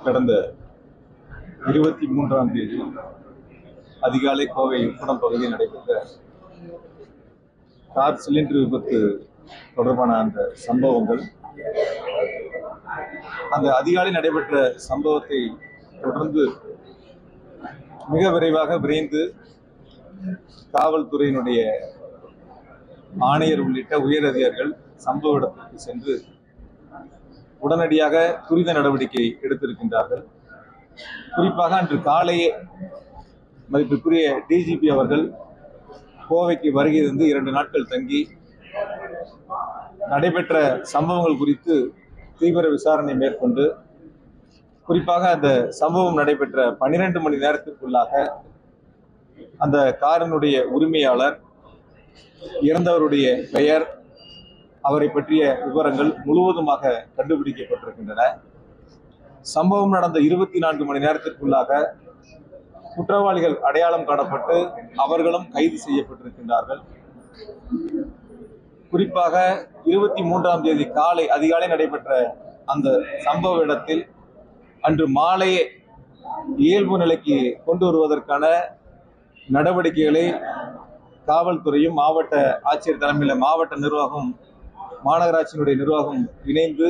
கடந்த இருபத்தி மூன்றாம் தேதி அதிகாலை கோவை உப்படம் பகுதியில் நடைபெற்ற கார் சிலிண்டர் விபத்து தொடர்பான அந்த சம்பவங்கள் அந்த அதிகாலை நடைபெற்ற சம்பவத்தை தொடர்ந்து மிக விரைவாக விரைந்து காவல்துறையினுடைய ஆணையர் உள்ளிட்ட உயர் அதிகாரிகள் சம்பவ இடத்திற்கு சென்று உடனடியாக துரித நடவடிக்கை எடுத்திருக்கின்றார்கள் குறிப்பாக அன்று காலையே மதிப்பிற்குரிய டிஜிபி அவர்கள் கோவைக்கு வருகை தந்து இரண்டு நாட்கள் தங்கி நடைபெற்ற சம்பவங்கள் குறித்து தீவிர விசாரணை மேற்கொண்டு குறிப்பாக அந்த சம்பவம் நடைபெற்ற பனிரெண்டு மணி நேரத்திற்குள்ளாக அந்த காரினுடைய உரிமையாளர் இறந்தவருடைய பெயர் அவரை பற்றிய விவரங்கள் முழுவதுமாக கண்டுபிடிக்கப்பட்டிருக்கின்றன சம்பவம் நடந்த இருபத்தி நான்கு மணி நேரத்திற்குள்ளாக குற்றவாளிகள் அடையாளம் காணப்பட்டு அவர்களும் கைது செய்யப்பட்டிருக்கின்றார்கள் குறிப்பாக இருபத்தி மூன்றாம் தேதி காலை அதிகாலை நடைபெற்ற அந்த சம்பவ இடத்தில் அன்று மாலையே இயல்பு நிலைக்கு கொண்டு வருவதற்கான நடவடிக்கைகளை காவல்துறையும் மாவட்ட ஆட்சியர் தலைமையில் மாவட்ட நிர்வாகம் மாநகராட்சியினுடைய நிர்வாகம் இணைந்து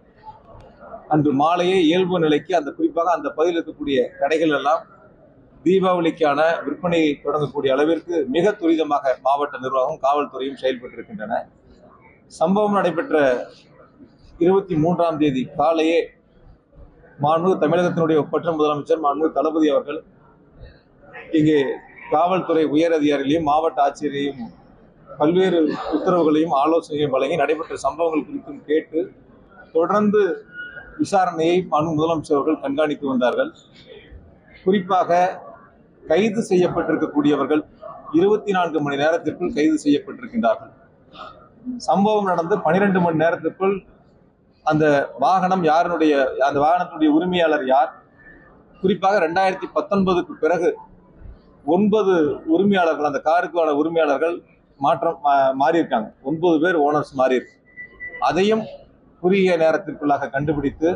அன்று மாலையே இயல்பு நிலைக்கு அந்த குறிப்பாக அந்த பகுதியில் இருக்கக்கூடிய கடைகள் எல்லாம் தீபாவளிக்கான விற்பனையை தொடங்கக்கூடிய அளவிற்கு மிக துரிதமாக மாவட்ட நிர்வாகம் காவல்துறையும் செயல்பட்டிருக்கின்றன சம்பவம் நடைபெற்ற இருபத்தி மூன்றாம் தேதி காலையே மாண்பு தமிழகத்தினுடைய ஒப்பற்ற முதலமைச்சர் மாண்பு தளபதி அவர்கள் இங்கே காவல்துறை உயர் அதிகாரிகளையும் மாவட்ட ஆட்சியரையும் பல்வேறு உத்தரவுகளையும் ஆலோசனையும் வழங்கி நடைபெற்ற சம்பவங்கள் குறித்தும் கேட்டு தொடர்ந்து விசாரணையை மாண்பு முதலமைச்சர் அவர்கள் கண்காணித்து வந்தார்கள் குறிப்பாக கைது செய்யப்பட்டிருக்கக்கூடியவர்கள் இருபத்தி நான்கு மணி நேரத்திற்குள் கைது செய்யப்பட்டிருக்கின்றார்கள் சம்பவம் நடந்து பனிரெண்டு மணி நேரத்திற்குள் அந்த வாகனம் யாருடைய அந்த வாகனத்துடைய உரிமையாளர் யார் குறிப்பாக ரெண்டாயிரத்தி பத்தொன்பதுக்கு பிறகு ஒன்பது உரிமையாளர்கள் அந்த காருக்கான உரிமையாளர்கள் மாற்றம் மா- மாறியிருக்காங்க ஒன்பது பேர் ஓனர்ஸ் மாறி அதையும் குறுகிய நேரத்திற்குள்ளாக கண்டுபிடித்து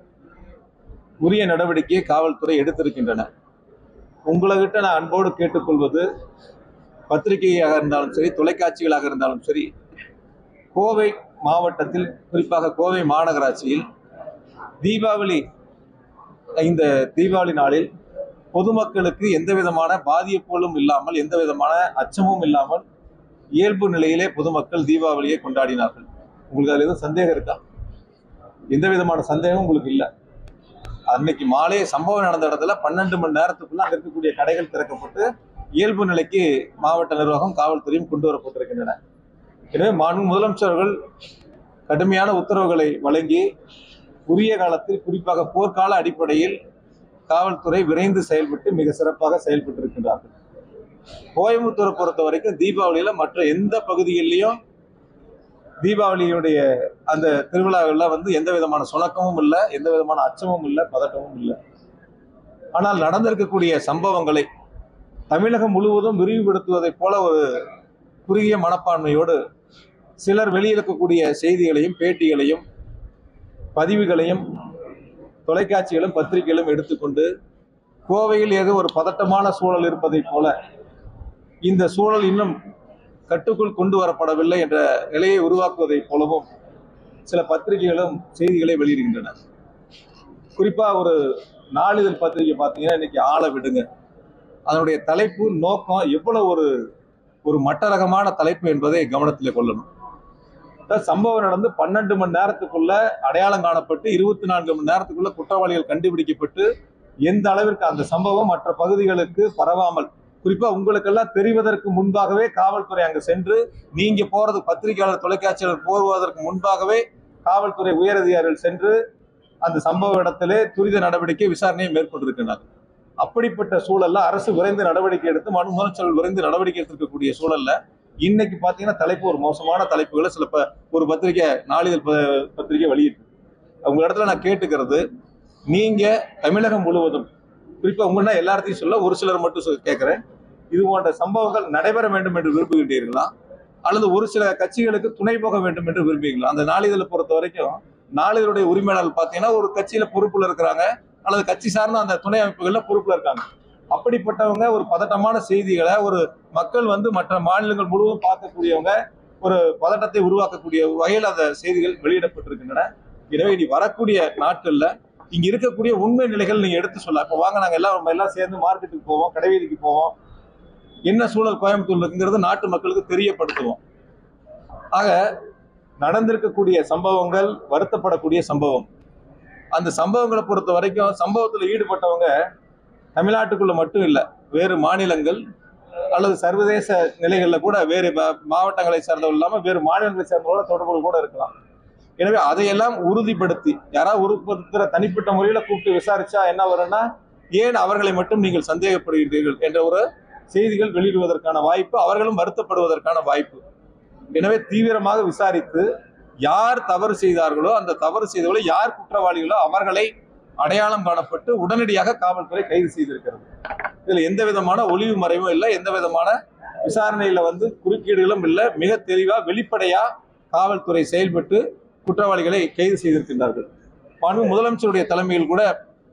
உரிய நடவடிக்கையை காவல்துறை எடுத்திருக்கின்றன உங்களைகிட்ட நான் அன்போடு கேட்டுக்கொள்வது பத்திரிகையாக இருந்தாலும் சரி தொலைக்காட்சிகளாக இருந்தாலும் சரி கோவை மாவட்டத்தில் குறிப்பாக கோவை மாநகராட்சியில் தீபாவளி இந்த தீபாவளி நாளில் பொதுமக்களுக்கு எந்த விதமான பாதிப்புகளும் இல்லாமல் எந்த விதமான அச்சமும் இல்லாமல் இயல்பு நிலையிலே பொதுமக்கள் தீபாவளியை கொண்டாடினார்கள் உங்களுக்கு அதில் எதுவும் சந்தேகம் இருக்கா எந்த விதமான சந்தேகம் உங்களுக்கு இல்லை அன்னைக்கு மாலை சம்பவம் நடந்த இடத்துல பன்னெண்டு மணி நேரத்துக்குள்ள அங்க இருக்கக்கூடிய கடைகள் திறக்கப்பட்டு இயல்பு நிலைக்கு மாவட்ட நிர்வாகம் காவல்துறையும் கொண்டு வரப்பட்டிருக்கின்றன எனவே மாண்பு முதலமைச்சர்கள் கடுமையான உத்தரவுகளை வழங்கி உரிய காலத்தில் குறிப்பாக போர்க்கால அடிப்படையில் காவல்துறை விரைந்து செயல்பட்டு மிக சிறப்பாக செயல்பட்டு இருக்கின்றார்கள் கோயம்புத்தூரை பொறுத்த வரைக்கும் தீபாவளியில மற்ற எந்த பகுதிகளிலையும் தீபாவளியுடைய அந்த திருவிழாவில் வந்து எந்த விதமான சுணக்கமும் இல்லை எந்த விதமான அச்சமும் இல்லை பதட்டமும் இல்லை ஆனால் நடந்திருக்கக்கூடிய சம்பவங்களை தமிழகம் முழுவதும் விரிவுபடுத்துவதைப் போல ஒரு குறுகிய மனப்பான்மையோடு சிலர் வெளியிடக்கூடிய செய்திகளையும் பேட்டிகளையும் பதிவுகளையும் தொலைக்காட்சிகளும் பத்திரிகைகளும் எடுத்துக்கொண்டு கோவையில் ஏதோ ஒரு பதட்டமான சூழல் இருப்பதைப் போல இந்த சூழல் இன்னும் கட்டுக்குள் கொண்டு வரப்படவில்லை என்ற நிலையை உருவாக்குவதைப் போலவும் சில பத்திரிகைகளும் செய்திகளை வெளியிடுகின்றன குறிப்பா ஒரு நாளிதழ் பத்திரிகை பார்த்தீங்கன்னா இன்னைக்கு ஆளை விடுங்க அதனுடைய தலைப்பு நோக்கம் எவ்வளவு ஒரு ஒரு மட்டரகமான தலைப்பு என்பதை கவனத்தில் கொள்ளணும் அதாவது சம்பவம் நடந்து பன்னெண்டு மணி நேரத்துக்குள்ள அடையாளம் காணப்பட்டு இருபத்தி நான்கு மணி நேரத்துக்குள்ள குற்றவாளிகள் கண்டுபிடிக்கப்பட்டு எந்த அளவிற்கு அந்த சம்பவம் மற்ற பகுதிகளுக்கு பரவாமல் குறிப்பா உங்களுக்கெல்லாம் தெரிவதற்கு முன்பாகவே காவல்துறை அங்கு சென்று நீங்க போறது பத்திரிகையாளர் தொலைக்காட்சியாளர் போவதற்கு முன்பாகவே காவல்துறை உயரதிகாரிகள் சென்று அந்த சம்பவ இடத்திலே துரித நடவடிக்கை விசாரணையை மேற்கொண்டிருக்கிறார்கள் அப்படிப்பட்ட சூழல்ல அரசு விரைந்து நடவடிக்கை எடுத்து மனு முதலமைச்சர்கள் விரைந்து நடவடிக்கை எடுத்திருக்கக்கூடிய சூழல்ல இன்னைக்கு பாத்தீங்கன்னா தலைப்பு ஒரு மோசமான தலைப்புகளை சில ப- ஒரு பத்திரிகை நாளிதழ் ப- பத்திரிகை வெளியிட்டு உங்க இடத்துல நான் கேட்டுக்கிறது நீங்க தமிழகம் முழுவதும் குறிப்பா உங்கன்னா எல்லாத்தையும் சொல்ல ஒரு சிலர் மட்டும் சொல் கேட்கிறேன் இது போன்ற சம்பவங்கள் நடைபெற வேண்டும் என்று விரும்புகின்றீர்களா அல்லது ஒரு சில கட்சிகளுக்கு துணை போக வேண்டும் என்று விரும்புகிறீங்களா அந்த நாளிதழை பொறுத்த வரைக்கும் நாளிதழுடைய உரிமையாளர் பார்த்தீங்கன்னா ஒரு கட்சியில பொறுப்புல இருக்கிறாங்க அல்லது கட்சி சார்ந்த அந்த துணை அமைப்புகள்ல பொறுப்புல இருக்காங்க அப்படிப்பட்டவங்க ஒரு பதட்டமான செய்திகளை ஒரு மக்கள் வந்து மற்ற மாநிலங்கள் முழுவதும் பார்க்கக்கூடியவங்க ஒரு பதட்டத்தை உருவாக்கக்கூடிய வகையில் அந்த செய்திகள் வெளியிடப்பட்டிருக்கின்றன எனவே இனி வரக்கூடிய நாட்கள்ல இங்க இருக்கக்கூடிய உண்மை நிலைகள் நீங்க எடுத்து சொல்ல இப்ப வாங்க நாங்க எல்லாம் நம்ம எல்லாம் சேர்ந்து மார்க்கெட்டுக்கு போவோம் கடைவீதிக்கு போவோம் என்ன சூழல் கோயம்புத்தூர்ல இருக்குங்கிறது நாட்டு மக்களுக்கு தெரியப்படுத்துவோம் ஆக நடந்திருக்கக்கூடிய சம்பவங்கள் வருத்தப்படக்கூடிய சம்பவம் அந்த சம்பவங்களை பொறுத்த வரைக்கும் சம்பவத்தில் ஈடுபட்டவங்க தமிழ்நாட்டுக்குள்ள மட்டும் இல்லை வேறு மாநிலங்கள் அல்லது சர்வதேச நிலைகளில் கூட வேறு மா- மாவட்டங்களை சேர்ந்தவர்கள் இல்லாமல் வேறு மாநிலங்களை சேர்ந்தவங்களோட தொடர்புகள் கூட இருக்கலாம் எனவே அதையெல்லாம் உறுதிப்படுத்தி யாராவது உறுதிப்படுத்துகிற தனிப்பட்ட முறையில் கூப்பிட்டு விசாரிச்சா என்ன வரும்னா ஏன் அவர்களை மட்டும் நீங்கள் சந்தேகப்படுகிறீர்கள் என்ற ஒரு செய்திகள் வெளியிடுவதற்கான வாய்ப்பு அவர்களும் வருத்தப்படுவதற்கான வாய்ப்பு எனவே தீவிரமாக விசாரித்து யார் தவறு செய்தார்களோ அந்த தவறு செய்தவர்களோ யார் குற்றவாளிகளோ அவர்களை அடையாளம் காணப்பட்டு உடனடியாக காவல்துறை கைது செய்திருக்கிறது இதுல எந்த விதமான ஒளிவு மறைவும் இல்லை எந்த விதமான விசாரணையில வந்து குறுக்கீடுகளும் இல்லை மிக தெளிவா வெளிப்படையா காவல்துறை செயல்பட்டு குற்றவாளிகளை கைது செய்திருக்கின்றார்கள் மாண்பு முதலமைச்சருடைய தலைமையில் கூட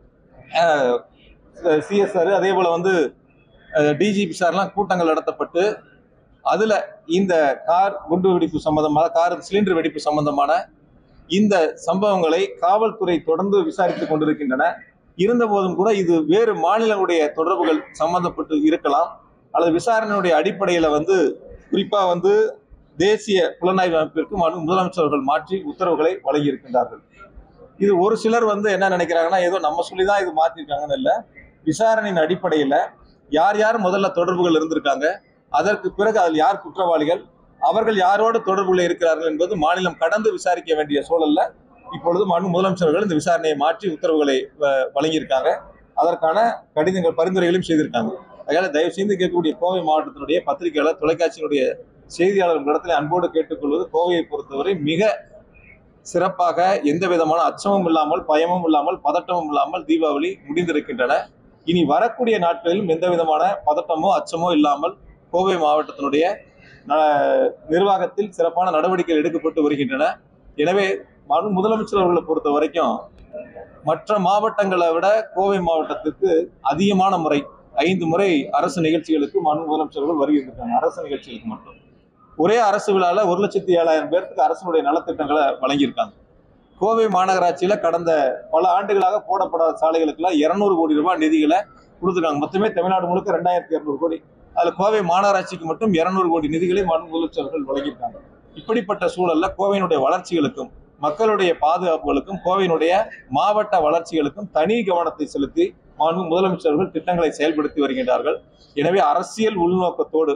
சிஎஸ்ஆர் அதே போல வந்து டிஜிபி சார்லாம் கூட்டங்கள் நடத்தப்பட்டு அதுல இந்த கார் குண்டு வெடிப்பு சம்பந்தமான கார் சிலிண்டர் வெடிப்பு சம்பந்தமான இந்த சம்பவங்களை காவல்துறை தொடர்ந்து விசாரித்துக் கொண்டிருக்கின்றன இருந்த போதும் கூட இது வேறு மாநிலங்களுடைய தொடர்புகள் சம்பந்தப்பட்டு இருக்கலாம் அல்லது விசாரணையுடைய அடிப்படையில வந்து குறிப்பா வந்து தேசிய புலனாய்வு அமைப்பிற்கு மனு முதலமைச்சர் அவர்கள் மாற்றி உத்தரவுகளை வழங்கி இருக்கின்றார்கள் இது ஒரு சிலர் வந்து என்ன நினைக்கிறாங்கன்னா ஏதோ நம்ம சொல்லி தான் இது மாத்திருக்காங்கன்னு இல்லை விசாரணையின் அடிப்படையில யார் யார் முதல்ல தொடர்புகள் இருந்திருக்காங்க அதற்கு பிறகு அதில் யார் குற்றவாளிகள் அவர்கள் யாரோடு தொடர்புள்ள இருக்கிறார்கள் என்பது மாநிலம் கடந்து விசாரிக்க வேண்டிய சூழல்ல இப்பொழுது மனு முதலமைச்சர்கள் இந்த விசாரணையை மாற்றி உத்தரவுகளை வ- வழங்கியிருக்காங்க அதற்கான கடிதங்கள் பரிந்துரைகளையும் செய்திருக்காங்க அதனால தயவு செய்து கேட்கக்கூடிய கோவை மாவட்டத்தினுடைய பத்திரிகையாளர் தொலைக்காட்சியினுடைய செய்தியாளர் இடத்துல அன்போடு கேட்டுக்கொள்வது கோவையை பொறுத்தவரை மிக சிறப்பாக எந்த விதமான அச்சமும் இல்லாமல் பயமும் இல்லாமல் பதட்டமும் இல்லாமல் தீபாவளி முடிந்திருக்கின்றன இனி வரக்கூடிய நாட்களிலும் எந்த விதமான பதட்டமோ அச்சமோ இல்லாமல் கோவை மாவட்டத்தினுடைய அஹ், நிர்வாகத்தில் சிறப்பான நடவடிக்கைகள் எடுக்கப்பட்டு வருகின்றன எனவே மனு- முதலமைச்சர் அவர்களை பொறுத்த வரைக்கும் மற்ற மாவட்டங்களை விட கோவை மாவட்டத்திற்கு அதிகமான முறை ஐந்து முறை அரசு நிகழ்ச்சிகளுக்கு மனு முதலமைச்சர்கள் வருகின்றாங்க அரசு நிகழ்ச்சிகளுக்கு மட்டும் ஒரே அரசு விழால ஒரு லட்சத்தி ஏழாயிரம் பேருக்கு அரசனுடைய நலத்திட்டங்களை வழங்கியிருக்காங்க கோவை மாநகராட்சியில கடந்த பல ஆண்டுகளாக போடப்படாத சாலைகளுக்கெல்லாம் இருநூறு கோடி ரூபாய் நிதிகளை கொடுத்துருக்காங்க மொத்தமே தமிழ்நாடு முழுக்க ரெண்டாயிரத்தி இரநூறு கோடி அதுல கோவை மாநகராட்சிக்கு மட்டும் இருநூறு கோடி நிதிகளை மனு முதலமைச்சர்கள் வழங்கியிருக்காங்க இப்படிப்பட்ட சூழல்ல கோவையினுடைய வளர்ச்சிகளுக்கும் மக்களுடைய பாதுகாப்புகளுக்கும் கோவையினுடைய மாவட்ட வளர்ச்சிகளுக்கும் தனி கவனத்தை செலுத்தி மாண்பு முதலமைச்சர்கள் திட்டங்களை செயல்படுத்தி வருகின்றார்கள் எனவே அரசியல் உள்நோக்கத்தோடு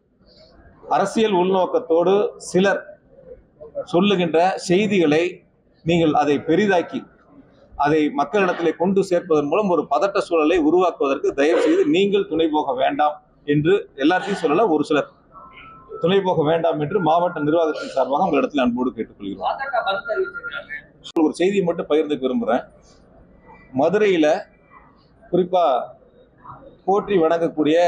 அரசியல் உள்நோக்கத்தோடு சிலர் சொல்லுகின்ற செய்திகளை நீங்கள் அதை பெரிதாக்கி அதை மக்களிடத்திலே கொண்டு சேர்ப்பதன் மூலம் ஒரு பதட்ட சூழலை உருவாக்குவதற்கு தயவு செய்து நீங்கள் துணை போக வேண்டாம் என்று எல்லாத்தையும் சொல்லல ஒரு சிலர் துணை போக வேண்டாம் என்று மாவட்ட நிர்வாகத்தின் சார்பாக உங்களிடத்தில் அன்போடு கேட்டுக்கொள்கிறோம் பாஜக மறுத்து அறிவிச்சிருக்காங்க ஒரு செய்தியை மட்டும் பகிர்ந்துக்க விரும்புகிறேன் மதுரையில் குறிப்பா போற்றி வணங்கக்கூடிய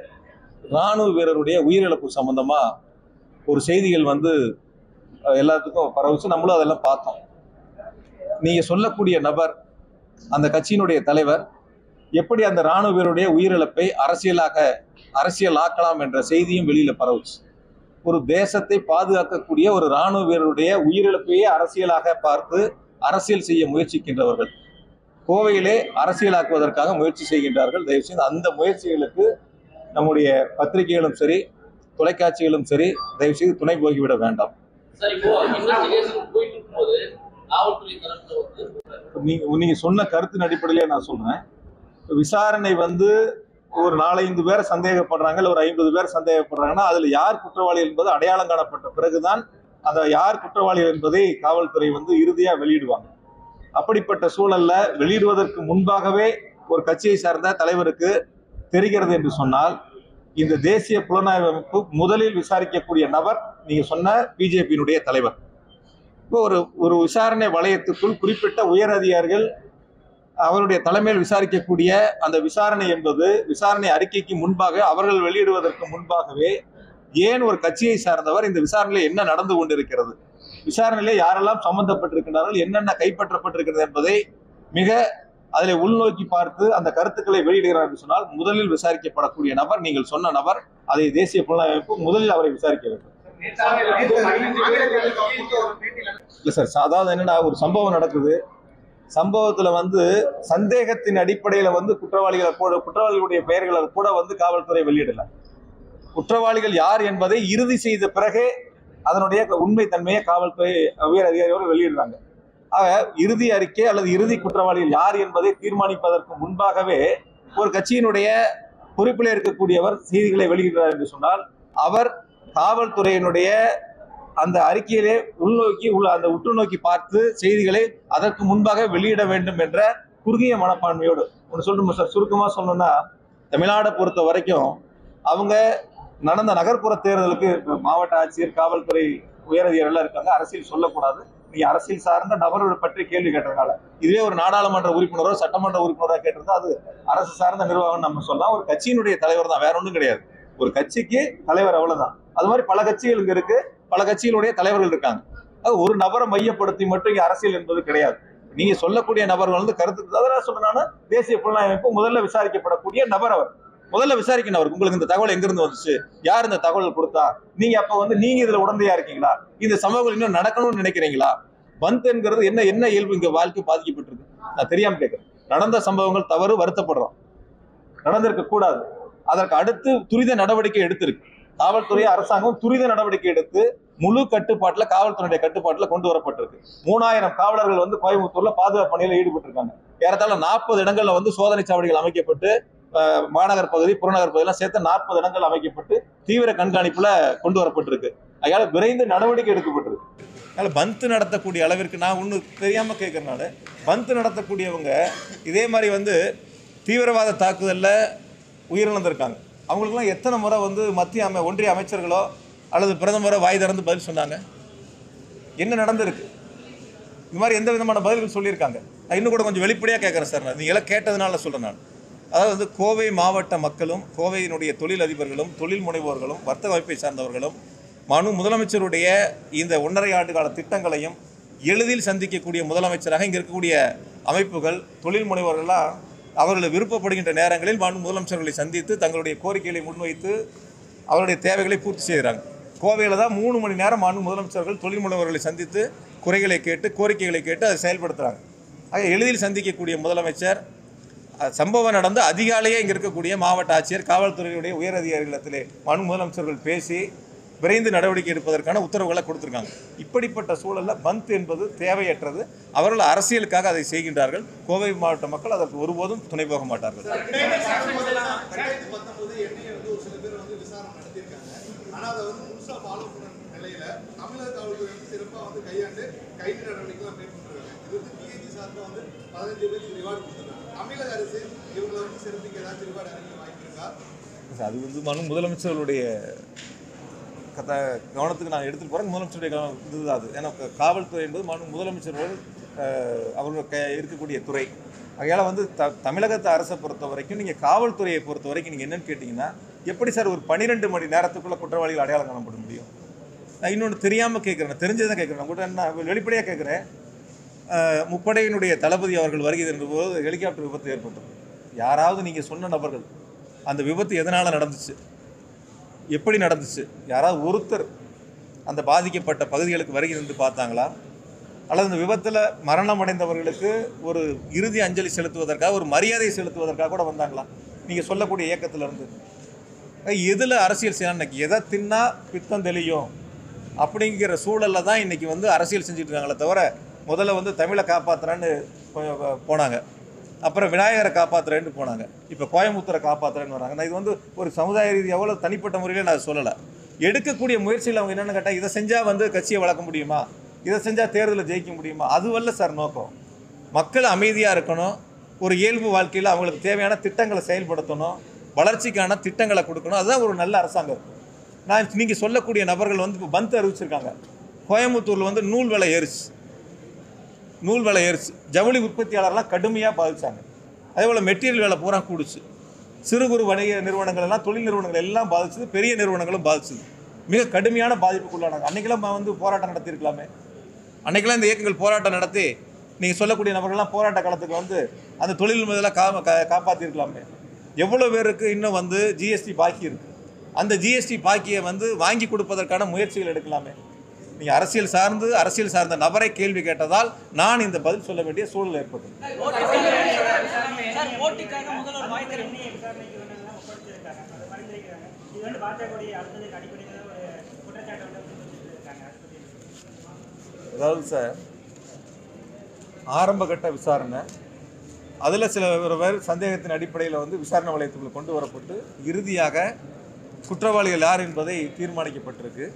இராணுவ வீரருடைய உயிரிழப்பு சம்பந்தமா ஒரு செய்திகள் வந்து அஹ், எல்லாத்துக்கும் பரவுச்சு நம்மளும் அதெல்லாம் பார்த்தோம் நீங்க சொல்லக்கூடிய நபர் அந்த கட்சியினுடைய தலைவர் எப்படி அந்த இராணுவ வீரருடைய உயிரிழப்பை அரசியலாக அரசியலாக்கலாம் என்ற செய்தியும் வெளியில பரவுச்சு ஒரு தேசத்தை பாதுகாக்கக்கூடிய ஒரு இராணுவ வீரருடைய உயிரிழப்பையே அரசியலாக பார்த்து அரசியல் செய்ய முயற்சிக்கின்றவர்கள் கோவையிலே அரசியலாக்குவதற்காக முயற்சி செய்கின்றார்கள் தயவு செய்து அந்த முயற்சிகளுக்கு நம்முடைய பத்திரிகைகளும் சரி தொலைக்காட்சிகளும் சரி தயவு செய்து துணை போகிவிட வேண்டாம் சார் இப்போ இன்வெஸ்டிகேஷன் போயிட்டு இருக்கும்போது காவல்துறை தரப்புல வந்து நீங்க நீங்க சொன்ன கருத்தின் அடிப்படையிலே நான் சொல்றேன் விசாரணை வந்து ஒரு நாலஞ்சு பேர் சந்தேகப்படுறாங்க இல்ல ஒரு ஐம்பது பேர் சந்தேகப்படுறாங்கன்னா அதுல யார் குற்றவாளி என்பது அடையாளம் காணப்பட்ட பிறகுதான் அந்த யார் குற்றவாளி என்பதை காவல்துறை வந்து இறுதியா வெளியிடுவாங்க அப்படிப்பட்ட சூழல்ல வெளியிடுவதற்கு முன்பாகவே ஒரு கட்சியை சார்ந்த தலைவருக்கு தெரிகிறது என்று சொன்னால் இந்த தேசிய புலனாய்வு அமைப்பு முதலில் விசாரிக்கக்கூடிய நபர் நீங்க சொன்ன பிஜேபியினுடைய தலைவர் இப்போ ஒரு ஒரு விசாரணை வளையத்துக்குள் குறிப்பிட்ட உயர் அதிகாரிகள் அவருடைய தலைமையில் விசாரிக்கக்கூடிய அந்த விசாரணை என்பது விசாரணை அறிக்கைக்கு முன்பாக அவர்கள் வெளியிடுவதற்கு முன்பாகவே ஏன் ஒரு கட்சியை சார்ந்தவர் இந்த விசாரணையில் என்ன நடந்து கொண்டிருக்கிறது விசாரணையில யாரெல்லாம் சம்பந்தப்பட்டிருக்கிறார்கள் என்னென்ன கைப்பற்றப்பட்டிருக்கிறது என்பதை மிக அதில் உள்நோக்கி பார்த்து அந்த கருத்துக்களை வெளியிடுகிறார் என்று சொன்னால் முதலில் விசாரிக்கப்படக்கூடிய நபர் நீங்கள் சொன்ன நபர் அதை தேசிய புலனாய்வு அமைப்பு முதலில் அவரை விசாரிக்க வேண்டும் இல்ல சார் அதாவது என்னன்னா ஒரு சம்பவம் நடக்குது சம்பவத்துல வந்து சந்தேகத்தின் அடிப்படையில வந்து குற்றவாளிகளை கூட குற்றவாளிகளுடைய பெயர்களை கூட வந்து காவல்துறை வெளியிடல குற்றவாளிகள் யார் என்பதை இறுதி செய்த பிறகே அதனுடைய உண்மை தன்மையை காவல்துறை உயர் அதிகாரிகள் வெளியிடுறாங்க ஆக இறுதி அறிக்கை அல்லது இறுதி குற்றவாளிகள் யார் என்பதை தீர்மானிப்பதற்கு முன்பாகவே ஒரு கட்சியினுடைய பொறுப்பில் இருக்கக்கூடியவர் செய்திகளை வெளியிடுறார் என்று சொன்னால் அவர் காவல்துறையினுடைய அந்த அறிக்கையிலே உள்நோக்கி உள்ள அந்த உற்று நோக்கி பார்த்து செய்திகளை அதற்கு முன்பாக வெளியிட வேண்டும் என்ற குறுகிய மனப்பான்மையோடு ஒன்று சொல்லணும் சார் சுருக்கமாக சொல்லணும்னா தமிழ்நாடை பொறுத்த வரைக்கும் அவங்க நடந்த நகர்ப்புற தேர்தலுக்கு மாவட்ட ஆட்சியர் காவல்துறை உயரதிகாரிகள் இருக்காங்க அரசியல் சொல்லக்கூடாது நீங்க அரசியல் சார்ந்த நபர்களை பற்றி கேள்வி கேட்டதுனால இதுவே ஒரு நாடாளுமன்ற உறுப்பினரோ சட்டமன்ற உறுப்பினரோ கேட்டிருந்தா அது அரசு சார்ந்த நிர்வாகம் நம்ம சொல்லலாம் ஒரு கட்சியினுடைய தலைவர் தான் வேற ஒன்றும் கிடையாது ஒரு கட்சிக்கு தலைவர் அவ்வளவுதான் அது மாதிரி பல கட்சிகள் இங்க இருக்கு பல கட்சிகளுடைய தலைவர்கள் இருக்காங்க அது ஒரு நபரை மையப்படுத்தி மட்டும் இங்க அரசியல் என்பது கிடையாது நீங்க சொல்லக்கூடிய நபர்கள் வந்து கருத்து அதெல்லாம் சொல்றேன்னா தேசிய புலனாய்வு அமைப்பு முதல்ல விசாரிக்கப்படக்கூடிய நபர் அவர் முதல்ல விசாரிக்கணும் அவருக்கு உங்களுக்கு இந்த தகவல் எங்கிருந்து வந்துச்சு யார் இந்த தகவல் கொடுத்தா நீங்க அப்ப வந்து நீங்க இதுல உடந்தையா இருக்கீங்களா இந்த சம்பவங்கள் இன்னும் நடக்கணும்னு நினைக்கிறீங்களா பந்த் என்கிறது என்ன என்ன இயல்பு இங்க வாழ்க்கை பாதிக்கப்பட்டிருக்கு நான் தெரியாம கேட்கிறேன் நடந்த சம்பவங்கள் தவறு வருத்தப்படுறோம் நடந்திருக்க கூடாது அதற்கு அடுத்து துரித நடவடிக்கை எடுத்திருக்கு காவல்துறை அரசாங்கம் துரித நடவடிக்கை எடுத்து முழு கட்டுப்பாட்டுல காவல்துறையுடைய கட்டுப்பாட்டுல கொண்டு வரப்பட்டிருக்கு மூணாயிரம் காவலர்கள் வந்து கோயம்புத்தூர்ல பாதுகாப்பு பணியில ஈடுபட்டிருக்காங்க ஏறத்தாழ நாற்பது இடங்கள்ல வந்து சோதனை சாவடிகள் அமைக்கப்பட்டு அஹ், மாநகர் பகுதி புறநகர் பகுதியெல்லாம் சேர்த்து நாற்பது இடங்கள் அமைக்கப்பட்டு தீவிர கண்காணிப்புல கொண்டு வரப்பட்டிருக்கு அதனால விரைந்து நடவடிக்கை எடுக்கப்பட்டிருக்கு அதனால பந்து நடத்தக்கூடிய அளவிற்கு நான் ஒன்று தெரியாம கேட்கறனால பந்து நடத்தக்கூடியவங்க இதே மாதிரி வந்து தீவிரவாத தாக்குதல்ல உயிரிழந்திருக்காங்க அவங்களுக்குலாம் எத்தனை முறை வந்து மத்திய அமை ஒன்றிய அமைச்சர்களோ அல்லது பிரதமரோ வாய் திறந்து பதில் சொன்னாங்க என்ன நடந்திருக்கு இந்த மாதிரி எந்த விதமான பதில்கள் சொல்லியிருக்காங்க நான் இன்னும் கூட கொஞ்சம் வெளிப்படையாக கேட்குறேன் சார் நான் நீங்களாம் கேட்டதுனால சொல்கிறேன் நான் அதாவது வந்து கோவை மாவட்ட மக்களும் கோவையினுடைய தொழில் அதிபர்களும் தொழில் முனைவோர்களும் வர்த்தக அமைப்பை சார்ந்தவர்களும் மனு முதலமைச்சருடைய இந்த ஒன்றரை ஆண்டு கால திட்டங்களையும் எளிதில் சந்திக்கக்கூடிய முதலமைச்சராக இங்கே இருக்கக்கூடிய அமைப்புகள் தொழில் முனைவோர்கள்லாம் அவர்கள் விருப்பப்படுகின்ற நேரங்களில் மாண்பு முதலமைச்சர்களை சந்தித்து தங்களுடைய கோரிக்கைகளை முன்வைத்து அவருடைய தேவைகளை பூர்த்தி செய்கிறாங்க கோவையில் தான் மூணு மணி நேரம் மாண்பு முதலமைச்சர்கள் தொழில் முனைவர்களை சந்தித்து குறைகளை கேட்டு கோரிக்கைகளை கேட்டு அதை செயல்படுத்துகிறாங்க ஆக எளிதில் சந்திக்கக்கூடிய முதலமைச்சர் அஹ், சம்பவம் நடந்து அதிகாலையே இங்கே இருக்கக்கூடிய மாவட்ட ஆட்சியர் காவல்துறையுடைய உயர் அதிகாரிகளிடத்திலே மனு முதலமைச்சர்கள் பேசி விரைந்து நடவடிக்கை எடுப்பதற்கான உத்தரவுகளை கொடுத்துருக்காங்க இப்படிப்பட்ட சூழலில் பந்த் என்பது தேவையற்றது அவர்கள் அரசியலுக்காக அதை செய்கின்றார்கள் கோவை மாவட்ட மக்கள் அதற்கு ஒருபோதும் துணை போக மாட்டார்கள் ரெண்டாயிரத்தி பத்தொன்பது என்ஐஏ வந்து ஒரு சில பேர் வந்து விசாரணை நடத்தியிருக்காங்க ஆனா அதை வந்து முழுசா ஃபாலோ பண்ண நிலையில தமிழக காவல்துறை வந்து சிறப்பா வந்து கையாண்டு கைது நடவடிக்கைலாம் மேற்கொண்டிருக்காங்க இது வந்து பிஏஜி சார்பா வந்து பதினஞ்சு பேருக்கு ரிவார்டு கொடுத்துருக்காங்க தமிழக அரசு இவங்களை வந்து சிறப்புக்கு ஏதாச்சும் ரிவார்டு அறிவிக்க வாய்ப்பு இருக்கா அது வந்து மனு முதலமைச்சர்களுடைய கத கவனத்துக்கு நான் எடுத்துட்டு போகிறேன் முதலமைச்சருடைய கவனம் இதுதான் அது ஏன்னா க- காவல்துறை என்பது மனு முதலமைச்சர்கள் அஹ், அவர்கள் க இருக்கக்கூடிய துறை அதனால் வந்து த தமிழகத்தை அரசை பொறுத்த வரைக்கும் நீங்கள் காவல்துறையை பொறுத்த வரைக்கும் நீங்கள் என்னன்னு கேட்டிங்கன்னா எப்படி சார் ஒரு பன்னிரெண்டு மணி நேரத்துக்குள்ளே குற்றவாளிகள் அடையாளம் காணப்பட முடியும் நான் இன்னொன்று தெரியாமல் கேட்குறேன் தெரிஞ்சதை கேட்குறேன் நான் கூட என்ன வெளிப்படையாக கேட்குறேன் முப்படையினுடைய தளபதி அவர்கள் வருகை என்ற போது ஹெலிகாப்டர் விபத்து ஏற்பட்டது யாராவது நீங்கள் சொன்ன நபர்கள் அந்த விபத்து எதனால் நடந்துச்சு எப்படி நடந்துச்சு யாராவது ஒருத்தர் அந்த பாதிக்கப்பட்ட பகுதிகளுக்கு வருகை நின்று பார்த்தாங்களா அல்லது இந்த விபத்தில் மரணம் அடைந்தவர்களுக்கு ஒரு இறுதி அஞ்சலி செலுத்துவதற்காக ஒரு மரியாதை செலுத்துவதற்காக கூட வந்தாங்களா நீங்கள் சொல்லக்கூடிய இயக்கத்திலிருந்து எதில் அரசியல் செய்யலாம் இன்னைக்கு எதை தின்னா பித்தம் தெளியும் அப்படிங்கிற சூழலில் தான் இன்னைக்கு வந்து அரசியல் செஞ்சுட்டு இருக்காங்களே தவிர முதல்ல வந்து தமிழை காப்பாற்றுறேன்னு போனாங்க அப்புறம் விநாயகரை காப்பாற்றுறேன்னு போனாங்க இப்போ கோயம்புத்தூரை காப்பாற்றுறேன்னு வராங்க நான் இது வந்து ஒரு சமுதாய ரீதியாக எவ்வளோ தனிப்பட்ட முறையில் நான் சொல்லலை எடுக்கக்கூடிய முயற்சியில் அவங்க என்னென்னு கேட்டால் இதை செஞ்சால் வந்து கட்சியை வளர்க்க முடியுமா இதை செஞ்சால் தேர்தலில் ஜெயிக்க முடியுமா அதுவல்ல சார் நோக்கம் மக்கள் அமைதியாக இருக்கணும் ஒரு இயல்பு வாழ்க்கையில் அவங்களுக்கு தேவையான திட்டங்களை செயல்படுத்தணும் வளர்ச்சிக்கான திட்டங்களை கொடுக்கணும் அதுதான் ஒரு நல்ல அரசாங்கம் நான் நீங்கள் சொல்லக்கூடிய நபர்கள் வந்து இப்போ பந்த் அறிவிச்சிருக்காங்க கோயம்புத்தூரில் வந்து நூல் விலை ஏறிச்சு நூல் விலை ஏறிச்சு ஜவுளி உற்பத்தியாளர்லாம் கடுமையாக பாதிச்சாங்க அதே போல் மெட்டீரியல் விலை பூரா கூடுச்சு சிறு குறு வணிக நிறுவனங்கள் எல்லாம் தொழில் நிறுவனங்கள் எல்லாம் பாதிச்சது பெரிய நிறுவனங்களும் பாதிச்சது மிக கடுமையான பாதிப்புக்குள்ளானாங்க அன்னைக்கெல்லாம் வந்து போராட்டம் நடத்தியிருக்கலாமே அன்னைக்கெல்லாம் இந்த இயக்கங்கள் போராட்டம் நடத்தி நீங்கள் சொல்லக்கூடிய நபர்கள்லாம் போராட்ட காலத்துக்கு வந்து அந்த தொழில் முதல்ல கா கா- காப்பாத்திருக்கலாமே எவ்வளோ பேருக்கு இன்னும் வந்து ஜிஎஸ்டி பாக்கி இருக்கு அந்த ஜிஎஸ்டி பாக்கியை வந்து வாங்கி கொடுப்பதற்கான முயற்சிகள் எடுக்கலாமே நீங்கள் அரசியல் சார்ந்து அரசியல் சார்ந்த நபரை கேள்வி கேட்டதால் நான் இந்த பதில் சொல்ல வேண்டிய சூழல் ஏற்பட்டது சார் ஓட்டுக்காக முதல்வர் வாய் திறந்து விசாரணைக்கு வேணும்லாம் ஒப்படைச்சிருக்காங்க அதை பரிந்துரைக்கிறாங்க இது வந்து பாஜகவுடைய அடுத்ததுக்கு அடிப்படையில் ஒரு குற்றச்சாட்டை வந்து முன்வச்சிட்டு இருக்காங்க அதை பத்தி என்ன சொல்றீங்க? அதாவது சார் ஆரம்ப கட்ட விசாரணை அதில் சில ஒரு பேர் சந்தேகத்தின் அடிப்படையில் வந்து விசாரணை வளையத்துக்குள் கொண்டு வரப்பட்டு இறுதியாக குற்றவாளிகள் யார் என்பதை தீர்மானிக்கப்பட்டிருக்கு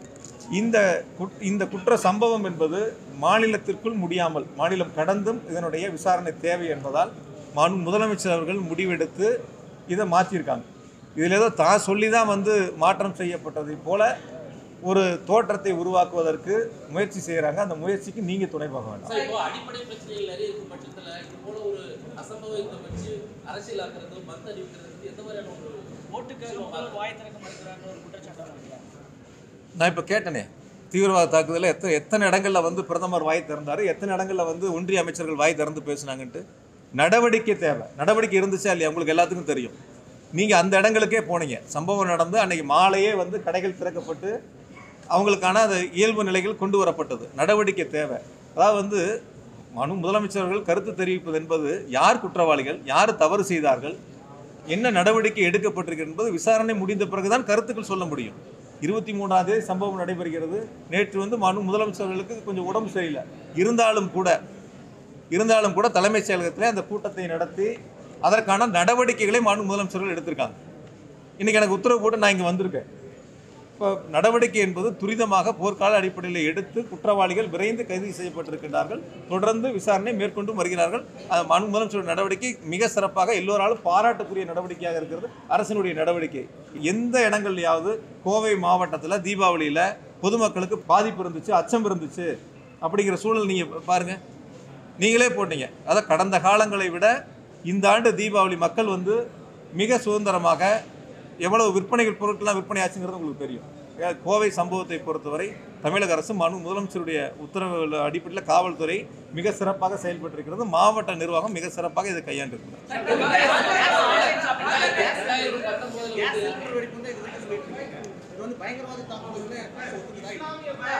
இந்த குட்- இந்த குற்ற சம்பவம் என்பது மாநிலத்திற்குள் முடியாமல் மாநிலம் கடந்தும் இதனுடைய விசாரணை தேவை என்பதால் மாண்பு முதலமைச்சர் அவர்கள் முடிவெடுத்து இதை மாற்றியிருக்காங்க இதில் ஏதோ தான் சொல்லி தான் வந்து மாற்றம் செய்யப்பட்டதை போல ஒரு தோற்றத்தை உருவாக்குவதற்கு முயற்சி செய்கிறாங்க அந்த முயற்சிக்கு நீங்கள் துணை போக வேண்டாம் சார் இப்போ அடிப்படை பிரச்சனைகள் நிறைய இருக்கும் பட்சத்துல இது போல ஒரு அசம்பவத்தை வச்சு அரசியலாக்குறது மத்த அறிவிக்கிறது எந்த மாதிரியான ஒரு ஓட்டுக்காக முதல்வர் வாய் திறக்க மாட்டேங்கிறான்ற ஒரு குற்றச்சாட்டை வைக்கிறாங்க நான் இப்போ கேட்டனே தீவிரவாத தாக்குதலில் எத்தனை எத்தனை இடங்களில் வந்து பிரதமர் வாய் திறந்தாரு எத்தனை இடங்களில் வந்து ஒன்றிய அமைச்சர்கள் வாய் திறந்து பேசுனாங்கன்ட்டு நடவடிக்கை தேவை நடவடிக்கை இருந்துச்சா இல்லையா உங்களுக்கு எல்லாத்துக்கும் தெரியும் நீங்கள் அந்த இடங்களுக்கே போனீங்க சம்பவம் நடந்து அன்னைக்கு மாலையே வந்து கடைகள் திறக்கப்பட்டு அவங்களுக்கான அந்த இயல்பு நிலைகள் கொண்டு வரப்பட்டது நடவடிக்கை தேவை அதாவது வந்து மனு முதலமைச்சர்கள் கருத்து தெரிவிப்பது என்பது யார் குற்றவாளிகள் யார் தவறு செய்தார்கள் என்ன நடவடிக்கை எடுக்கப்பட்டிருக்கு என்பது விசாரணை முடிந்த பிறகுதான் கருத்துக்கள் சொல்ல முடியும் இருபத்தி மூணாம் தேதி சம்பவம் நடைபெறுகிறது நேற்று வந்து மனு முதலமைச்சர்களுக்கு கொஞ்சம் உடம்பு சரியில்லை இருந்தாலும் கூட இருந்தாலும் கூட தலைமைச் செயலகத்தில் அந்த கூட்டத்தை நடத்தி அதற்கான நடவடிக்கைகளை மாநில முதலமைச்சர்கள் எடுத்திருக்காங்க இன்னைக்கு எனக்கு உத்தரவு போட்டு நான் இங்கே வந்திருக்கேன் இப்போ நடவடிக்கை என்பது துரிதமாக போர்க்கால அடிப்படையில் எடுத்து குற்றவாளிகள் விரைந்து கைது செய்யப்பட்டிருக்கின்றார்கள் தொடர்ந்து விசாரணை மேற்கொண்டு வருகிறார்கள் அது மனு முதலமைச்சர் நடவடிக்கை மிக சிறப்பாக எல்லோராலும் பாராட்டுக்குரிய நடவடிக்கையாக இருக்கிறது அரசினுடைய நடவடிக்கை எந்த இடங்கள்லையாவது கோவை மாவட்டத்தில் தீபாவளியில் பொதுமக்களுக்கு பாதிப்பு இருந்துச்சு அச்சம் இருந்துச்சு அப்படிங்கிற சூழல் நீங்கள் பாருங்கள் நீங்களே போட்டீங்க அதாவது கடந்த காலங்களை விட இந்த ஆண்டு தீபாவளி மக்கள் வந்து மிக சுதந்திரமாக எவ்வளவு விற்பனைகள் பொருட்கள்லாம் விற்பனை ஆச்சுங்கிறது உங்களுக்கு தெரியும் ஏ, கோவை சம்பவத்தை பொறுத்தவரை தமிழக அரசு மனு முதலமைச்சருடைய உத்தரவு அடிப்படையில் காவல்துறை மிக சிறப்பாக செயல்பட்டிருக்கிறது மாவட்ட நிர்வாகம் மிக சிறப்பாக இதை கையாண்டிருக்கிறது ரெண்டாயிரத்தி பத்தொன்பதுல கேஸ் சிலிண்டர் வெடிப்பு வந்து இது வரைக்கும் சொல்லிட்டு இருக்காங்க. இது வந்து பயங்கரவாத தாக்குதல்னு ஒத்துக்குதா இல்லையா?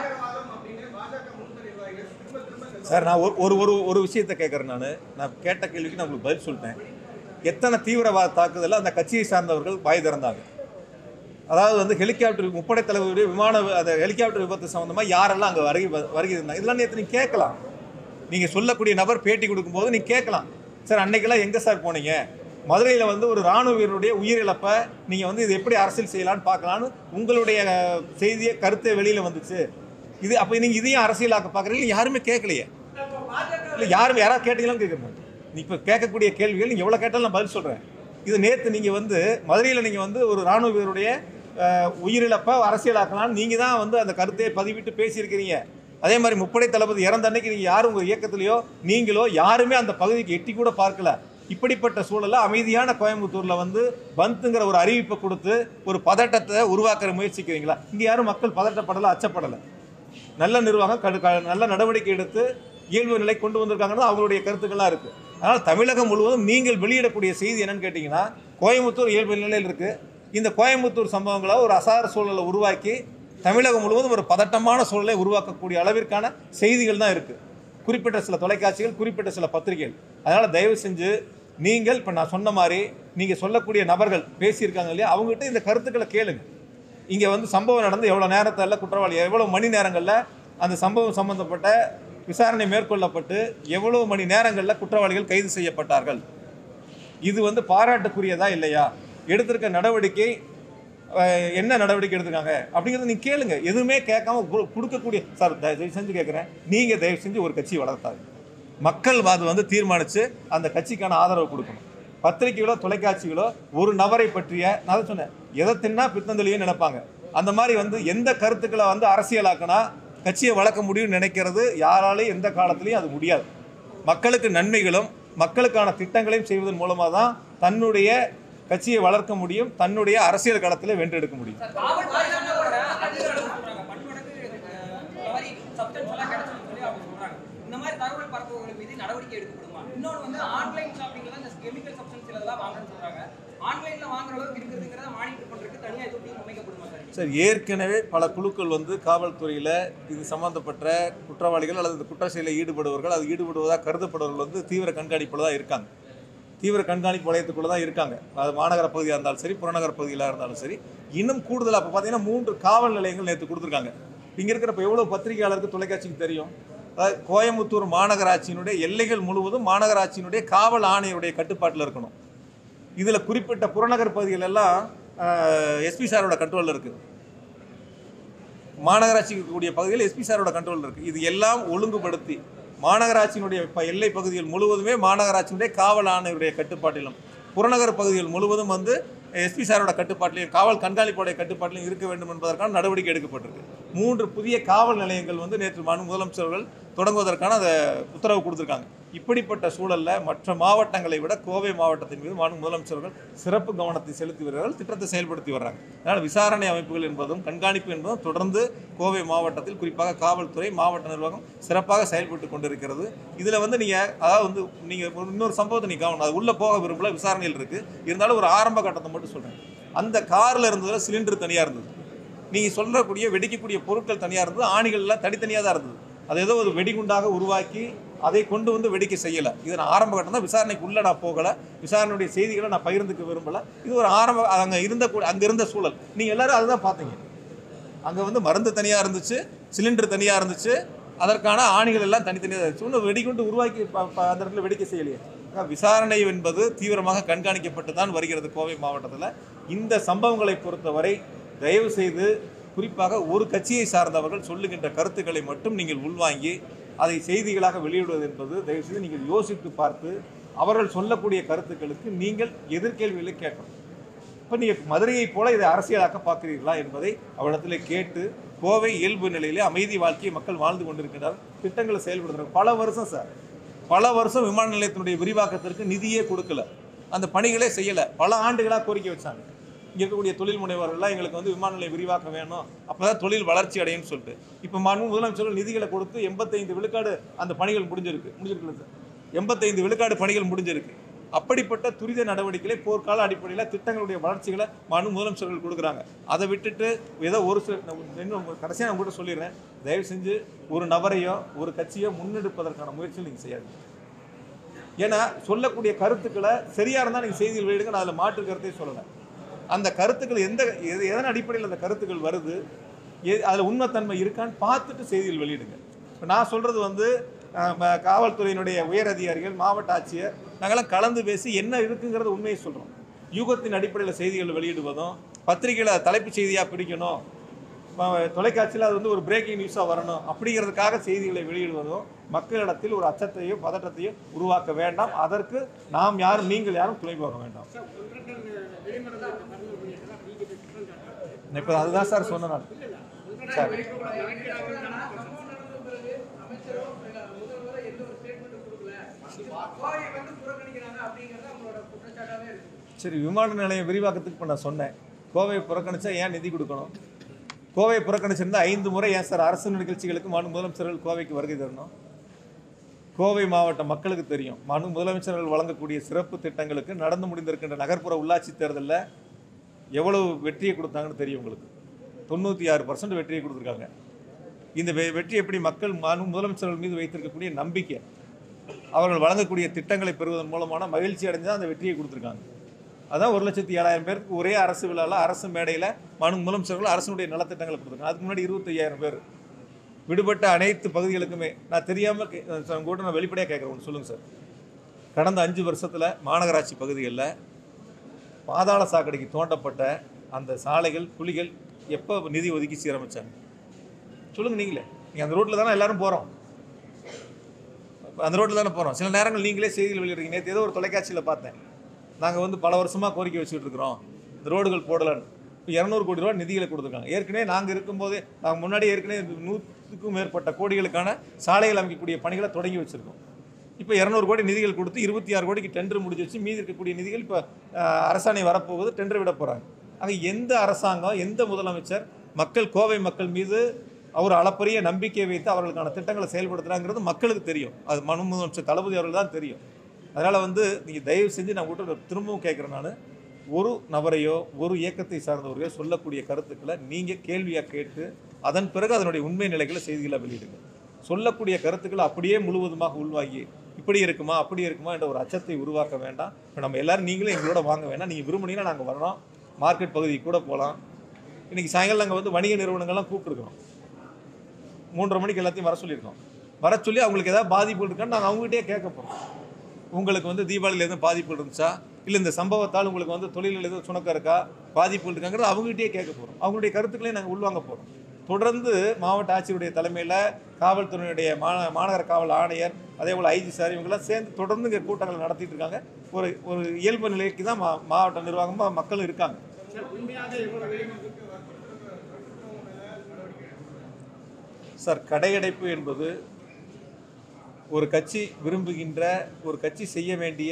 சார் நான் ஒரு ஒரு ஒரு ஒரு விஷயத்தை கேட்குறேன் நான் நான் கேட்ட கேள்விக்கு நான் உங்களுக்கு பதில் சொல்லிட்டேன் எத்தனை தீவிரவாத தாக்குதலில் அந்த கட்சியை சார்ந்தவர்கள் வாய் திறந்தாங்க அதாவது வந்து ஹெலிகாப்டர் முப்படை தலைவருடைய விமான வி- அந்த ஹெலிகாப்டர் விபத்து சம்மந்தமாக யாரெல்லாம் அங்கே வருகை வ- வருகை இருந்தாங்க இதெல்லாம் நேற்று நீங்கள் கேட்கலாம் நீங்கள் சொல்லக்கூடிய நபர் பேட்டி கொடுக்கும்போது நீங்கள் கேட்கலாம் சார் அன்னைக்கெல்லாம் எங்கே சார் போனீங்க மதுரையில் வந்து ஒரு ராணுவ வீரருடைய உயிரிழப்பை நீங்கள் வந்து இது எப்படி அரசியல் செய்யலாம்னு பார்க்கலான்னு உங்களுடைய அஹ், செய்தியை கருத்தை வெளியில் வந்துச்சு இது அப்போ நீங்கள் இதையும் அரசியலாக்க பார்க்குறீங்க யாருமே கேட்கலையே இல்லை யாரும் யாராவது கேட்டீங்களான்னு கேட்குறேன் நீ இப்போ கேட்கக்கூடிய கேள்விகள் நீங்கள் எவ்வளோ கேட்டாலும் நான் பதில் சொல்கிறேன் இது நேற்று நீங்கள் வந்து மதுரையில் நீங்கள் வந்து ஒரு ராணுவ வீரருடைய அஹ், உயிரிழப்பை அரசியலாக்கலாம்னு நீங்கள் தான் வந்து அந்த கருத்தை பதிவிட்டு பேசியிருக்கிறீங்க அதே மாதிரி முப்படை தளபதி இறந்த அன்னைக்கு நீங்கள் யாரும் உங்கள் இயக்கத்திலையோ நீங்களோ யாருமே அந்த பகுதிக்கு எட்டி கூட பார்க்கல இப்படிப்பட்ட சூழலில் அமைதியான கோயம்புத்தூரில் வந்து பந்துங்கிற ஒரு அறிவிப்பை கொடுத்து ஒரு பதட்டத்தை உருவாக்குற முயற்சிக்கிறீங்களா இங்கே யாரும் மக்கள் பதட்டப்படலை அச்சப்படலை நல்ல நிர்வாகம் கடு- க- நல்ல நடவடிக்கை எடுத்து இயல்பு நிலை கொண்டு வந்திருக்காங்கன்னு அவங்களுடைய கருத்துக்கள்லாம் இருக்குது அதனால் தமிழகம் முழுவதும் நீங்கள் வெளியிடக்கூடிய செய்தி என்னன்னு கேட்டிங்கன்னா கோயம்புத்தூர் இயல்பு நிலையில் இருக்குது இந்த கோயம்புத்தூர் சம்பவங்களை ஒரு அசார சூழலை உருவாக்கி தமிழகம் முழுவதும் ஒரு பதட்டமான சூழலை உருவாக்கக்கூடிய அளவிற்கான செய்திகள் தான் இருக்குது குறிப்பிட்ட சில தொலைக்காட்சிகள் குறிப்பிட்ட சில பத்திரிகைகள் அதனால் தயவு செஞ்சு நீங்கள் இப்போ நான் சொன்ன மாதிரி நீங்கள் சொல்லக்கூடிய நபர்கள் பேசியிருக்காங்க இல்லையா அவங்ககிட்ட இந்த கருத்துக்களை கேளுங்க இங்கே வந்து சம்பவம் நடந்து எவ்வளோ நேரத்தில் குற்றவாளி எவ்வளோ மணி நேரங்களில் அந்த சம்பவம் சம்பந்தப்பட்ட விசாரணை மேற்கொள்ளப்பட்டு எவ்வளோ மணி நேரங்களில் குற்றவாளிகள் கைது செய்யப்பட்டார்கள் இது வந்து பாராட்டுக்குரியதா இல்லையா எடுத்திருக்க நடவடிக்கை அஹ், என்ன நடவடிக்கை எடுத்திருக்காங்க அப்படிங்கிறத நீங்கள் கேளுங்க எதுவுமே கேட்காம கு- கொடுக்கக்கூடிய சார் தயவு செஞ்சு கேட்குறேன் நீங்கள் தயவு செஞ்சு ஒரு கட்சி வளர்த்தாங்க மக்கள் அது வந்து தீர்மானித்து அந்த கட்சிக்கான ஆதரவு கொடுக்கணும் பத்திரிகைகளோ தொலைக்காட்சிகளோ ஒரு நபரை பற்றிய நான் தான் சொன்னேன் எதை தின்னா பித்தந்தளியே நினைப்பாங்க அந்த மாதிரி வந்து எந்த கருத்துக்களை வந்து அரசியலாக்கினா கட்சியை வளர்க்க முடியும்னு நினைக்கிறது யாராலையும் எந்த காலத்துலையும் அது முடியாது மக்களுக்கு நன்மைகளும் மக்களுக்கான திட்டங்களையும் செய்வதன் மூலமாக தான் தன்னுடைய கட்சியை வளர்க்க முடியும் தன்னுடைய அரசியல் களத்தில் வென்றெடுக்க முடியும் காவல்துறை சொன்னதோட அதிகாரிகள் சொல்றாங்க பன்மடங்கு அஹ், இந்த மாதிரி சப்ஸ்டன்ஸ் எல்லாம் கிடைச்சுன்னு சொல்லி அவங்க சொல்றாங்க இந்த மாதிரி தகவல் பரப்புவங்களுக்கு பத்தி நடவடிக்கை எடுக்கப்படுமா இன்னொன்று வந்து ஆன்லைன் ஷாப்பிங்ல தான் இந்த கெமிக்கல் சப்ஸ்டன்ஸ் இதெல்லாம் வாங்கணும்னு சொல்றாங்க ஆன்லைன்ல வாங்குற அளவுக்கு இருக்கிறதுங்கிறத மானிட்டர் பண்றதுக்கு தனியா இது டீம் அமைக்கப்படுமா சார் சார் ஏற்கனவே பல குழுக்கள் வந்து காவல்துறையில் இது சம்பந்தப்பட்ட குற்றவாளிகள் அல்லது இந்த குற்ற செயலில் ஈடுபடுவர்கள் அது ஈடுபடுவதாக கருதப்படுவர்கள் வந்து தீவிர கண்காணிப்பில் தான் இருக்காங்க தீவிர கண்காணிப்பு வளையத்துக்குள்ள தான் இருக்காங்க அது மாநகர பகுதியாக இருந்தாலும் சரி புறநகர பகுதியில் இருந்தாலும் சரி இன்னும் கூடுதலாக இப்போ பார்த்தீங்கன்னா மூன்று காவல் நிலையங்கள் நேற்று கொடுத்துருக்காங்க இங்கே இருக்கிற இப்போ எவ்வளோ பத்திரிகையாளருக்கு தொலைக்காட்சிக்கு தெரியும் அதாவது கோயம்புத்தூர் மாநகராட்சியினுடைய எல்லைகள் முழுவதும் மாநகராட்சியினுடைய காவல் ஆணையருடைய கட்டுப்பாட்டில் இருக்கணும் இதில் குறிப்பிட்ட புறநகர் பகுதிகள் எல்லாம் எஸ்பி சாரோட கண்ட்ரோலில் இருக்குது மாநகராட்சிக்கு இருக்கக்கூடிய பகுதியில் எஸ்பி சாரோட கண்ட்ரோலில் இருக்குது இது எல்லாம் ஒழுங்குபடுத்தி மாநகராட்சியினுடைய ப எல்லை பகுதிகள் முழுவதுமே மாநகராட்சியினுடைய காவல் ஆணையருடைய கட்டுப்பாட்டிலும் புறநகர் பகுதிகள் முழுவதும் வந்து எஸ்பி சாரோட கட்டுப்பாட்டிலையும் காவல் கண்காணிப்புடைய கட்டுப்பாட்டிலையும் இருக்க வேண்டும் என்பதற்கான நடவடிக்கை எடுக்கப்பட்டிருக்கு மூன்று புதிய காவல் நிலையங்கள் வந்து நேற்று மாநில முதலமைச்சர்கள் தொடங்குவதற்கான அந்த உத்தரவு கொடுத்துருக்காங்க இப்படிப்பட்ட சூழல்ல மற்ற மாவட்டங்களை விட கோவை மாவட்டத்தின் மீது மாநில முதலமைச்சர்கள் சிறப்பு கவனத்தை செலுத்தி வருகிறார்கள் திட்டத்தை செயல்படுத்தி வர்றாங்க அதனால் விசாரணை அமைப்புகள் என்பதும் கண்காணிப்பு என்பதும் தொடர்ந்து கோவை மாவட்டத்தில் குறிப்பாக காவல்துறை மாவட்ட நிர்வாகம் சிறப்பாக செயல்பட்டு கொண்டிருக்கிறது இதில் வந்து நீங்கள் அதாவது வந்து நீங்கள் இன்னொரு சம்பவத்தை நீங்கள் கவனம் அது உள்ளே போக விரும்பல விசாரணையில் இருக்குது இருந்தாலும் ஒரு ஆரம்ப கட்டத்தை மட்டும் சொல்கிறேன் அந்த காரில் இருந்ததில் சிலிண்டர் தனியாக இருந்தது நீங்கள் சொல்லக்கூடிய வெடிக்கக்கூடிய பொருட்கள் தனியாக இருந்தது ஆணிகள்லாம் தனித்தனியாக தான் இருந்தது அது ஏதோ ஒரு வெடிகுண்டாக உருவாக்கி அதை கொண்டு வந்து வெடிக்க செய்யலை இது நான் ஆரம்ப கட்டம் தான் விசாரணைக்கு உள்ள நான் போகலை விசாரணையுடைய செய்திகளை நான் பகிர்ந்துக்க விரும்பலை இது ஒரு ஆரம்ப அங்கே இருந்த அங்கே இருந்த சூழல் நீங்கள் எல்லாரும் அதுதான் பார்த்தீங்க அங்கே வந்து மருந்து தனியாக இருந்துச்சு சிலிண்டர் தனியாக இருந்துச்சு அதற்கான ஆணிகள் எல்லாம் தனித்தனியாக இருந்துச்சு ஒன்றும் வெடிகுண்டு உருவாக்கி ப- ப- அந்த இடத்துல வெடிக்க செய்யலையே ஆக விசாரணை என்பது தீவிரமாக கண்காணிக்கப்பட்டு தான் வருகிறது கோவை மாவட்டத்தில் இந்த சம்பவங்களை பொறுத்தவரை தயவு செய்து குறிப்பாக ஒரு கட்சியை சார்ந்தவர்கள் சொல்லுகின்ற கருத்துக்களை மட்டும் நீங்கள் உள்வாங்கி அதை செய்திகளாக வெளியிடுவது என்பது தயவு செய்து நீங்கள் யோசித்து பார்த்து அவர்கள் சொல்லக்கூடிய கருத்துக்களுக்கு நீங்கள் எதிர்கேள்விகளை கேட்கணும் இப்போ நீங்கள் மதுரையைப் போல இதை அரசியலாக்க பார்க்கிறீர்களா என்பதை அவரிடத்தில் கேட்டு கோவை இயல்பு நிலையிலே அமைதி வாழ்க்கையை மக்கள் வாழ்ந்து கொண்டிருக்கிறார் திட்டங்களை செயல்படுத்துறாங்க பல வருஷம் சார் பல வருஷம் விமான நிலையத்தினுடைய விரிவாக்கத்திற்கு நிதியே கொடுக்கல அந்த பணிகளே செய்யலை பல ஆண்டுகளாக கோரிக்கை வச்சாங்க இங்கே இருக்கக்கூடிய தொழில் முனைவர்கள்லாம் எங்களுக்கு வந்து விமான நிலையம் விரிவாக்கம் வேணும் அப்போ தான் தொழில் வளர்ச்சி அடையும்னு சொல்லிட்டு இப்போ மாண்பு முதலமைச்சர்கள் நிதிகளை கொடுத்து எண்பத்தைந்து விழுக்காடு அந்த பணிகள் முடிஞ்சிருக்கு முடிஞ்சிருக்குல்ல சார் எண்பத்தைந்து விழுக்காடு பணிகள் முடிஞ்சிருக்கு அப்படிப்பட்ட துரித நடவடிக்கைகளை போர்க்கால அடிப்படையில் திட்டங்களுடைய வளர்ச்சிகளை மனு முதலமைச்சர்கள் கொடுக்குறாங்க அதை விட்டுட்டு ஏதோ ஒரு சில இன்னும் கடைசியாக நான் கூட சொல்லிடுறேன் தயவு செஞ்சு ஒரு நபரையோ ஒரு கட்சியோ முன்னெடுப்பதற்கான முயற்சிகள் நீங்கள் செய்யாது ஏன்னா சொல்லக்கூடிய கருத்துக்களை சரியாக இருந்தால் நீங்கள் செய்திகள் வெளியிடுங்க நான் அதில் மாற்று கருத்தை சொல்லலை அந்த கருத்துக்கள் எந்த எது எதன் அடிப்படையில் அந்த கருத்துக்கள் வருது அதில் உண்மைத்தன்மை இருக்கான்னு பார்த்துட்டு செய்திகள் வெளியிடுங்க இப்போ நான் சொல்கிறது வந்து அஹ், ம- காவல்துறையினுடைய உயர் அதிகாரிகள் மாவட்ட ஆட்சியர் நாங்கள்லாம் கலந்து பேசி என்ன இருக்குங்கிறத உண்மையை சொல்கிறோம் யூகத்தின் அடிப்படையில் செய்திகள் வெளியிடுவதும் பத்திரிகையில் அதை தலைப்புச் செய்தியாக பிடிக்கணும் ம- தொலைக்காட்சியில் அது வந்து ஒரு பிரேக்கிங் நியூஸாக வரணும் அப்படிங்கிறதுக்காக செய்திகளை வெளியிடுவதும் மக்களிடத்தில் ஒரு அச்சத்தையோ பதட்டத்தையோ உருவாக்க வேண்டாம் அதற்கு நாம் யாரும் நீங்கள் யாரும் துணை போக வேண்டாம் இப்போ அதுதான் சார் சொன்னேன் நான் சார் சரி விமான நிலையம் விரிவாக்கத்துக்கு இப்போ நான் சொன்னேன் கோவையை புறக்கணிச்சா ஏன் நிதி கொடுக்கணும் கோவையை புறக்கணிச்சிருந்தா ஐந்து முறை ஏன் சார் அரசு நிகழ்ச்சிகளுக்கு மாநில முதலமைச்சர்கள் கோவைக்கு வருகை தரணும் கோவை மாவட்ட மக்களுக்கு தெரியும் மனு முதலமைச்சர்கள் வழங்கக்கூடிய சிறப்பு திட்டங்களுக்கு நடந்து முடிந்திருக்கின்ற நகர்ப்புற உள்ளாட்சி தேர்தலில் எவ்வளவு வெற்றியை கொடுத்தாங்கன்னு தெரியும் உங்களுக்கு தொண்ணூற்றி ஆறு பர்சன்ட் வெற்றியை கொடுத்துருக்காங்க இந்த வெ- வெற்றி எப்படி மக்கள் மனு முதலமைச்சர்கள் மீது வைத்திருக்கக்கூடிய நம்பிக்கை அவர்கள் வழங்கக்கூடிய திட்டங்களை பெறுவதன் மூலமான மகிழ்ச்சி அடைஞ்சு தான் அந்த வெற்றியை கொடுத்துருக்காங்க அதான் ஒரு லட்சத்தி ஏழாயிரம் பேருக்கு ஒரே அரசு விழாவில் அரசு மேடையில் மனு முதலமைச்சர்கள் அரசுடைய நலத்திட்டங்களை கொடுத்துருக்காங்க அதுக்கு முன்னாடி இருபத்தையாயிரம் பேர் விடுபட்ட அனைத்து பகுதிகளுக்குமே நான் தெரியாமல் கூட நான் வெளிப்படையாக கேட்குறேன் ஒன்று சொல்லுங்கள் சார் கடந்த அஞ்சு வருஷத்தில் மாநகராட்சி பகுதிகளில் பாதாள சாக்கடைக்கு தோண்டப்பட்ட அந்த சாலைகள் குழிகள் எப்போ நிதி ஒதுக்கி சீரமைச்சாங்க சொல்லுங்கள் நீங்களே நீங்கள் அந்த ரோட்டில் தானே எல்லாரும் போகிறோம் அந்த ரோட்டில் தானே போகிறோம் சில நேரங்கள் நீங்களே செய்திகள் வெளியிடுறீங்க நேற்று ஏதோ ஒரு தொலைக்காட்சியில் பார்த்தேன் நாங்கள் வந்து பல வருஷமாக கோரிக்கை வச்சுட்டு இருக்கிறோம் இந்த ரோடுகள் போடலன்னு இப்போ இரநூறு கோடி ரூபா நிதிகளை கொடுத்துருக்காங்க ஏற்கனவே நாங்கள் இருக்கும்போதே நாங்கள் முன்னாடி ஏற்கனவே நூற்றுக்கும் மேற்பட்ட கோடிகளுக்கான சாலைகள் அமைக்கக்கூடிய பணிகளை தொடங்கி வச்சுருக்கோம் இப்போ இரநூறு கோடி நிதிகள் கொடுத்து இருபத்தி ஆறு கோடிக்கு டெண்டர் முடிஞ்சு வச்சு மீதி இருக்கக்கூடிய நிதிகள் இப்போ அஹ், அரசாணை வரப்போகுது டெண்டர் விட போகிறாங்க ஆக எந்த அரசாங்கம் எந்த முதலமைச்சர் மக்கள் கோவை மக்கள் மீது அவர் அளப்பரிய நம்பிக்கை வைத்து அவர்களுக்கான திட்டங்களை செயல்படுத்துறாங்கிறது மக்களுக்கு தெரியும் அது மனு முதலமைச்சர் தளபதி அவர்கள் தான் தெரியும் அதனால் வந்து நீங்கள் தயவு செஞ்சு நான் உங்கள்கிட்ட திரும்பவும் கேட்குறேன் நான் ஒரு நபரையோ ஒரு இயக்கத்தை சார்ந்தவரையோ சொல்லக்கூடிய கருத்துக்களை நீங்கள் கேள்வியாக கேட்டு அதன் பிறகு அதனுடைய உண்மை நிலைகளை செய்திகளை வெளியிடுங்க சொல்லக்கூடிய கருத்துக்களை அப்படியே முழுவதுமாக உள்வாங்கி இப்படி இருக்குமா அப்படி இருக்குமா என்ற ஒரு அச்சத்தை உருவாக்க வேண்டாம் இப்போ நம்ம எல்லாரும் நீங்களும் எங்களோட வாங்க வேண்டாம் நீங்கள் விரும்புனீங்கன்னா நாங்கள் வரோம் மார்க்கெட் பகுதிக்கு கூட போகலாம் இன்றைக்கி சாயங்காலம் நாங்கள் வந்து வணிக நிறுவனங்கள்லாம் கூப்பிட்டுருக்கோம் மூன்றரை மணிக்கு எல்லாத்தையும் வர சொல்லியிருக்கோம் வர சொல்லி அவங்களுக்கு ஏதாவது பாதிப்பு இருக்கான்னு நாங்கள் அவங்ககிட்டயே கேட்க போகிறோம் உங்களுக்கு வந்து தீபாவளியில் எதுவும் பாதிப்பு இருந்துச்சா இல்லை இந்த சம்பவத்தால் உங்களுக்கு வந்து தொழிலில் எதுவும் சுணக்கம் இருக்கா பாதிப்பு இருக்காங்கிறது அவங்ககிட்டயே கேட்க போகிறோம் அவங்களுடைய கருத்துக்களையும் நாங்கள் உள்வாங்க போகிறோம் தொடர்ந்து மாவட்ட ஆட்சியருடைய தலைமையில் காவல்துறையினுடைய மா மாநகர காவல் ஆணையர் அதே போல் ஐஜி சார் இவங்கெல்லாம் சேர்ந்து தொடர்ந்து இங்கே கூட்டங்களை நடத்திட்டு இருக்காங்க ஒரு ஒரு இயல்பு நிலைக்கு தான் மா மாவட்ட நிர்வாகமாக மக்களும் இருக்காங்க சார் கடையடைப்பு என்பது ஒரு கட்சி விரும்புகின்ற ஒரு கட்சி செய்ய வேண்டிய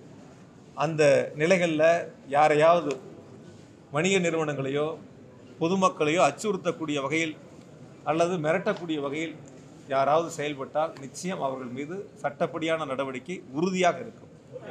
அந்த நிலைகளில் யாரையாவது வணிக நிறுவனங்களையோ பொதுமக்களையோ அச்சுறுத்தக்கூடிய வகையில் அல்லது மிரட்டக்கூடிய வகையில் யாராவது செயல்பட்டால் நிச்சயம் அவர்கள் மீது சட்டப்படியான நடவடிக்கை உறுதியாக இருக்கும்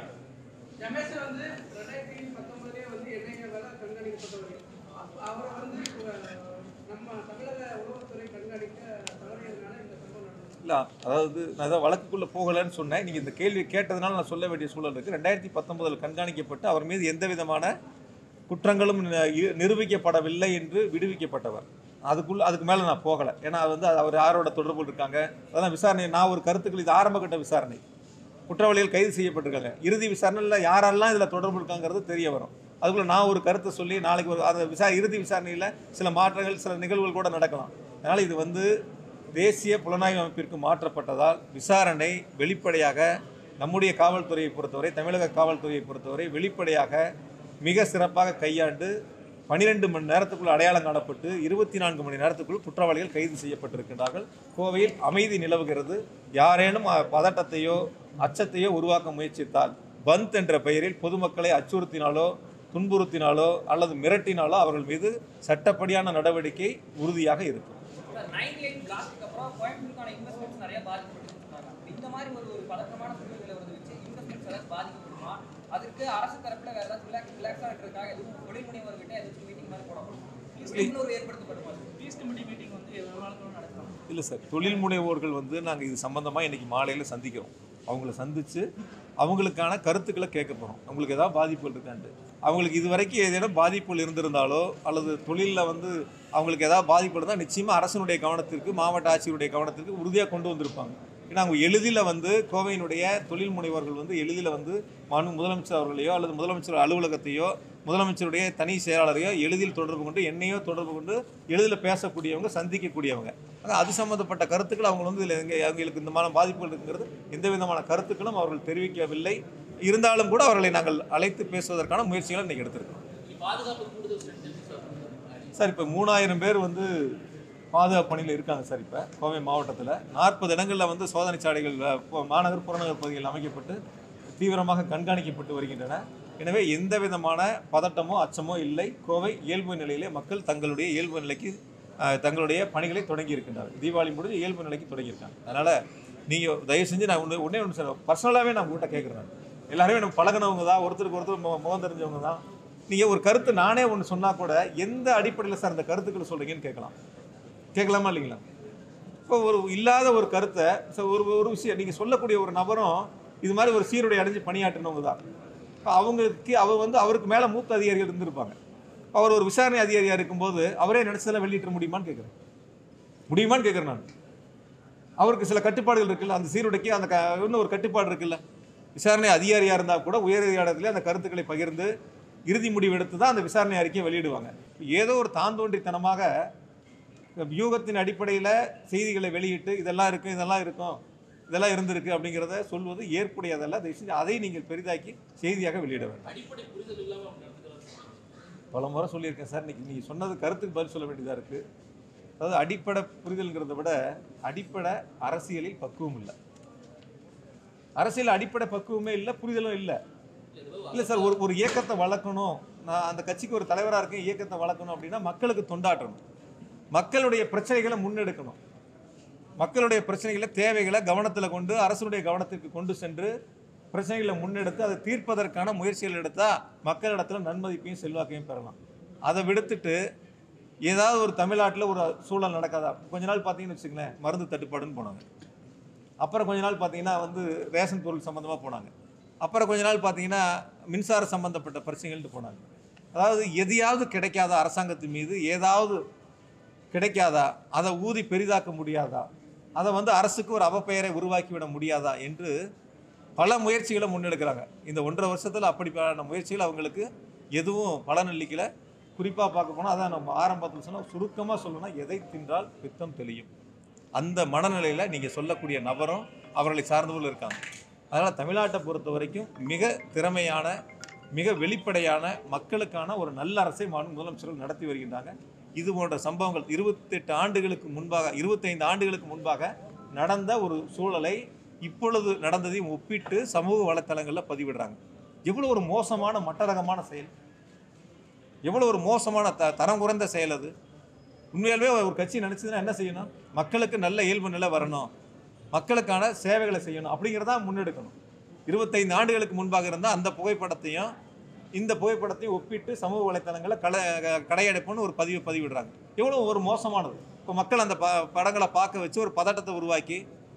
ரமேஷ் வந்து ரெண்டாயிரத்தி பத்தொன்பதுலேயே வந்து எண்ணெய் வேலை கண்காணிக்கப்பட்டவர் அப்ப அவரை வந்து இப்ப நம்ம தமிழக உளவுத்துறை கண்காணிக்க தவறியதுனால இந்த சம்பவம் நடந்தது இல்லை அதாவது நான் ஏதாவது வழக்குக்குள்ளே போகலைன்னு சொன்னேன் நீங்கள் இந்த கேள்வி கேட்டதுனால நான் சொல்ல வேண்டிய சூழல் இருக்குது ரெண்டாயிரத்தி பத்தொன்பதில் கண்காணிக்கப்பட்டு அவர் மீது எந்த விதமான குற்றங்களும் நி- இ- நிரூபிக்கப்படவில்லை என்று விடுவிக்கப்பட்டவர் அதுக்குள்ள அதுக்கு மேலே நான் போகலை ஏன்னா அது வந்து அது அவர் யாரோட தொடர்பு இருக்காங்க அதெல்லாம் விசாரணை நான் ஒரு கருத்துக்கள் இது ஆரம்ப கட்ட விசாரணை குற்றவாளிகள் கைது செய்யப்பட்டிருக்காங்க இறுதி விசாரணையில் யாரெல்லாம் இதில் தொடர்பு இருக்காங்கிறது தெரிய வரும் அதுக்குள்ள நான் ஒரு கருத்தை சொல்லி நாளைக்கு ஒரு அந்த விசா இறுதி விசாரணையில் சில மாற்றங்கள் சில நிகழ்வுகள் கூட நடக்கலாம் அதனால் இது வந்து தேசிய புலனாய்வு அமைப்பிற்கு மாற்றப்பட்டதால் விசாரணை வெளிப்படையாக நம்முடைய காவல்துறையை பொறுத்தவரை தமிழக காவல்துறையை பொறுத்தவரை வெளிப்படையாக மிக சிறப்பாக கையாண்டு பனிரெண்டு மணி நேரத்துக்குள் அடையாளம் காணப்பட்டு இருபத்தி நான்கு மணி நேரத்துக்குள் குற்றவாளிகள் கைது செய்யப்பட்டிருக்கின்றார்கள் கோவையில் அமைதி நிலவுகிறது யாரேனும் அ, பதட்டத்தையோ அச்சத்தையோ உருவாக்க முயற்சித்தால் பந்த் என்ற பெயரில் பொதுமக்களை அச்சுறுத்தினாலோ துன்புறுத்தினாலோ அல்லது மிரட்டினாலோ அவர்கள் மீது சட்டப்படியான நடவடிக்கை உறுதியாக இருக்கும் நைன் லைன் பிளாஸ்க்கு அப்புறம் கோயம்புத்தூருக்கான இன்வெஸ்ட்மெண்ட்ஸ் நிறைய பாதிக்கப்பட்டு சொன்னாங்க இந்த மாதிரி ஒரு ஒரு பழக்கமான புள்ளிகளை வந்து வச்சு இன்வெஸ்ட்மெண்ட்ஸ் ஏதாவது பாதிக்கப்படுமா அதுக்கு அரசு தரப்புல வேற ஏதாவது ரிலாக்ஸ் ரிலாக்ஸ் ஆகிறதுக்காக எதுவும் தொழில் முனைவர்கிட்ட ஏதாச்சும் மீட்டிங் மாதிரி போடப்படும் விழிப்புணர்வு ஏற்படுத்தப்படுமா பீஸ் கமிட்டி மீட்டிங் வந்து எவ்வளோ நாளுக்கு நடத்தலாம் இல்லை சார் தொழில் முனைவோர்கள் வந்து நாங்கள் இது சம்மந்தமாக இன்றைக்கி மாலையில் சந்திக்கிறோம் அவங்கள சந்தித்து அவங்களுக்கான கருத்துக்களை கேட்க போகிறோம் அவங்களுக்கு ஏதாவது பாதிப்புகள் இருக்கான்ட்டு அவங்களுக்கு இது வரைக்கும் ஏதேனும் பாதிப்புகள் இருந்திருந்தாலோ அல்லது தொழிலில் வந்து அவங்களுக்கு ஏதாவது பாதிப்பு இருந்தால் நிச்சயமாக அரசனுடைய கவனத்திற்கு மாவட்ட ஆட்சியருடைய கவனத்திற்கு உறுதியாக கொண்டு வந்திருப்பாங்க ஏன்னா அவங்க எளிதில் வந்து கோவையினுடைய தொழில் முனைவோர்கள் வந்து எளிதில் வந்து மனு முதலமைச்சர் அவர்களையோ அல்லது முதலமைச்சர் அலுவலகத்தையோ முதலமைச்சருடைய தனி செயலாளரையோ எளிதில் தொடர்பு கொண்டு என்னையோ தொடர்பு கொண்டு எளிதில் பேசக்கூடியவங்க சந்திக்கக்கூடியவங்க ஆனா, அது சம்மந்தப்பட்ட கருத்துக்கள் அவங்க வந்து இதில் எங்கே அவங்களுக்கு இந்த மாதிரி பாதிப்புகள் இருக்குங்கிறது எந்த விதமான கருத்துக்களும் அவர்கள் தெரிவிக்கவில்லை இருந்தாலும் கூட அவர்களை நாங்கள் அழைத்து பேசுவதற்கான முயற்சிகளை இன்னைக்கு எடுத்திருக்கோம் பாதுகாப்பு கூடுதல் செஞ்சு சார் சார் இப்போ மூணாயிரம் பேர் வந்து பாதுகாப்பு பணியில் இருக்காங்க சார் இப்போ கோவை மாவட்டத்தில் நாற்பது இடங்களில் வந்து சோதனை சாலைகள் அஹ், இப்போ மாநகர் புறநகர் பகுதிகள் அமைக்கப்பட்டு தீவிரமாக கண்காணிக்கப்பட்டு வருகின்றன எனவே எந்த விதமான பதட்டமோ அச்சமோ இல்லை கோவை இயல்பு நிலையிலே மக்கள் தங்களுடைய இயல்பு நிலைக்கு அஹ், தங்களுடைய பணிகளை தொடங்கி இருக்கின்றார்கள் தீபாவளி முடிஞ்சு இயல்பு நிலைக்கு தொடங்கியிருக்காங்க அதனால் நீங்கள் தயவு செஞ்சு நான் ஒன்று ஒன்றே ஒன்று சார் பர்சனலாகவே நான் உங்கள்கிட்ட கேட்குறேன் எல்லாருமே நம்ம பழகினவங்க தான் ஒருத்தருக்கு ஒருத்தர் மு- முகம் தெரிஞ்சவங்க தான் நீங்கள் ஒரு கருத்து நானே ஒன்று சொன்னால் கூட எந்த அடிப்படையில் சார் இந்த கருத்துக்களை சொல்கிறீங்கன்னு கேட்கலாம் கேட்கலாமா இல்லைங்களா இப்போ ஒரு இல்லாத ஒரு கருத்தை so ஒரு ஒரு விஷயம் நீங்கள் சொல்லக்கூடிய ஒரு நபரும் இது மாதிரி ஒரு சீருடை அடைஞ்சு பணியாற்றினவங்க தான் இப்போ அவங்களுக்கு அவர் வந்து அவருக்கு மேலே மூத்த அதிகாரிகள் இருந்திருப்பாங்க அவர் ஒரு விசாரணை அதிகாரியாக இருக்கும்போது அவரே நினைச்சதெல்லாம் வெளியிட்ட முடியுமான்னு கேட்குறேன் முடியுமான்னு கேட்குறேன் நான் அவருக்கு சில கட்டுப்பாடுகள் இருக்குல்ல அந்த சீருடைக்கு அந்த க இன்னும் ஒரு கட்டுப்பாடு இருக்குல்ல விசாரணை அதிகாரியாக இருந்தால் கூட உயர் அதிகாரத்தில் அந்த கருத்துக்களை பகிர்ந்து இறுதி முடிவு எடுத்து தான் அந்த விசாரணை அறிக்கையை வெளியிடுவாங்க ஏதோ ஒரு தாந்தோன்றித்தனமாக வியூகத்தின் அடிப்படையில் செய்திகளை வெளியிட்டு இதெல்லாம் இருக்கும் இதெல்லாம் இருக்கும் இதெல்லாம் இருந்திருக்கு அப்படிங்கிறத சொல்வது ஏற்புடையதல்ல தயவு செஞ்சு அதை நீங்கள் பெரிதாக்கி செய்தியாக வெளியிட வேண்டும் அடிப்படை புரிதல் இல்லாம அவங்க நடந்துக்கிறாங்க பல முறை சொல்லியிருக்கேன் சார் இன்னைக்கு நீங்கள் சொன்னது கருத்துக்கு பதில் சொல்ல வேண்டியதாக இருக்குது அதாவது அடிப்படை புரிதல்ங்கிறத விட அடிப்படை அரசியலில் பக்குவம் இல்லை அரசியல் அடிப்படை பக்குவமே இல்லை புரிதலும் இல்லை இல்லை சார் ஒரு ஒரு இயக்கத்தை வளர்க்கணும் நான் அந்த கட்சிக்கு ஒரு தலைவராக இருக்கேன் இயக்கத்தை வளர்க்கணும் அப்படின்னா மக்களுக்கு தொண்டாற்றணும் மக்களுடைய பிரச்சனைகளை முன்னெடுக்கணும் மக்களுடைய பிரச்சனைகளை தேவைகளை கவனத்தில் கொண்டு அரசுடைய கவனத்திற்கு கொண்டு சென்று பிரச்சனைகளை முன்னெடுத்து அதை தீர்ப்பதற்கான முயற்சிகள் எடுத்தால் மக்களிடத்தில் நன்மதிப்பையும் செல்வாக்கையும் பெறலாம் அதை விடுத்துட்டு ஏதாவது ஒரு தமிழ்நாட்டில் ஒரு சூழல் நடக்காதா கொஞ்ச நாள் பார்த்தீங்கன்னு வச்சுங்களேன் மருந்து தட்டுப்பாடுன்னு போனாங்க அப்புறம் கொஞ்ச நாள் பார்த்தீங்கன்னா வந்து ரேஷன் பொருள் சம்மந்தமாக போனாங்க அப்புறம் கொஞ்ச நாள் பார்த்தீங்கன்னா மின்சார சம்பந்தப்பட்ட பிரச்சனைகள்ட்டு போனாங்க அதாவது எதையாவது கிடைக்காத அரசாங்கத்து மீது ஏதாவது கிடைக்காதா அதை ஊதி பெரிதாக்க முடியாதா அதை வந்து அரசுக்கு ஒரு அவப்பெயரை உருவாக்கி விட முடியாதா என்று பல முயற்சிகளை முன்னெடுக்கிறாங்க இந்த ஒன்றரை வருஷத்தில் அப்படிப்பட்ட முயற்சிகள் அவங்களுக்கு எதுவும் பலனளிக்கல குறிப்பாக பார்க்க போனால் அதான் நம்ம ஆரம்பத்தில் சொன்னால் சுருக்கமாக சொல்லணும்னா எதை தின்றால் பித்தம் தெளியும் அந்த மனநிலையில் நீங்கள் சொல்லக்கூடிய நபரும் அவர்களை சார்ந்தவர்கள் இருக்காங்க அதனால் தமிழ்நாட்டை பொறுத்த வரைக்கும் மிக திறமையான மிக வெளிப்படையான மக்களுக்கான ஒரு நல்ல அரசை மாநில முதலமைச்சர்கள் நடத்தி வருகின்றாங்க இது போன்ற சம்பவங்கள் இருபத்தெட்டு ஆண்டுகளுக்கு முன்பாக இருபத்தைந்து ஆண்டுகளுக்கு முன்பாக நடந்த ஒரு சூழலை இப்பொழுது நடந்ததையும் ஒப்பிட்டு சமூக வலைத்தளங்களில் பதிவிடுறாங்க எவ்வளோ ஒரு மோசமான மட்டரகமான செயல் எவ்வளோ ஒரு மோசமான த தரம் குறைந்த செயல் அது உண்மையாலுமே ஒரு கட்சி நினச்சதுன்னா என்ன செய்யணும் மக்களுக்கு நல்ல இயல்பு நிலை வரணும் மக்களுக்கான சேவைகளை செய்யணும் அப்படிங்கிறதா முன்னெடுக்கணும் இருபத்தைந்து ஆண்டுகளுக்கு முன்பாக இருந்த அந்த புகைப்படத்தையும் இந்த புகைப்படத்தையும் ஒப்பிட்டு சமூக வலைத்தளங்களில் கடை கடையடைப்புன்னு ஒரு பதிவு பதிவிடுறாங்க எவ்வளோ ஒரு மோசமானது இப்போ மக்கள் அந்த ப படங்களை பார்க்க வச்சு ஒரு பதட்டத்தை உருவாக்கி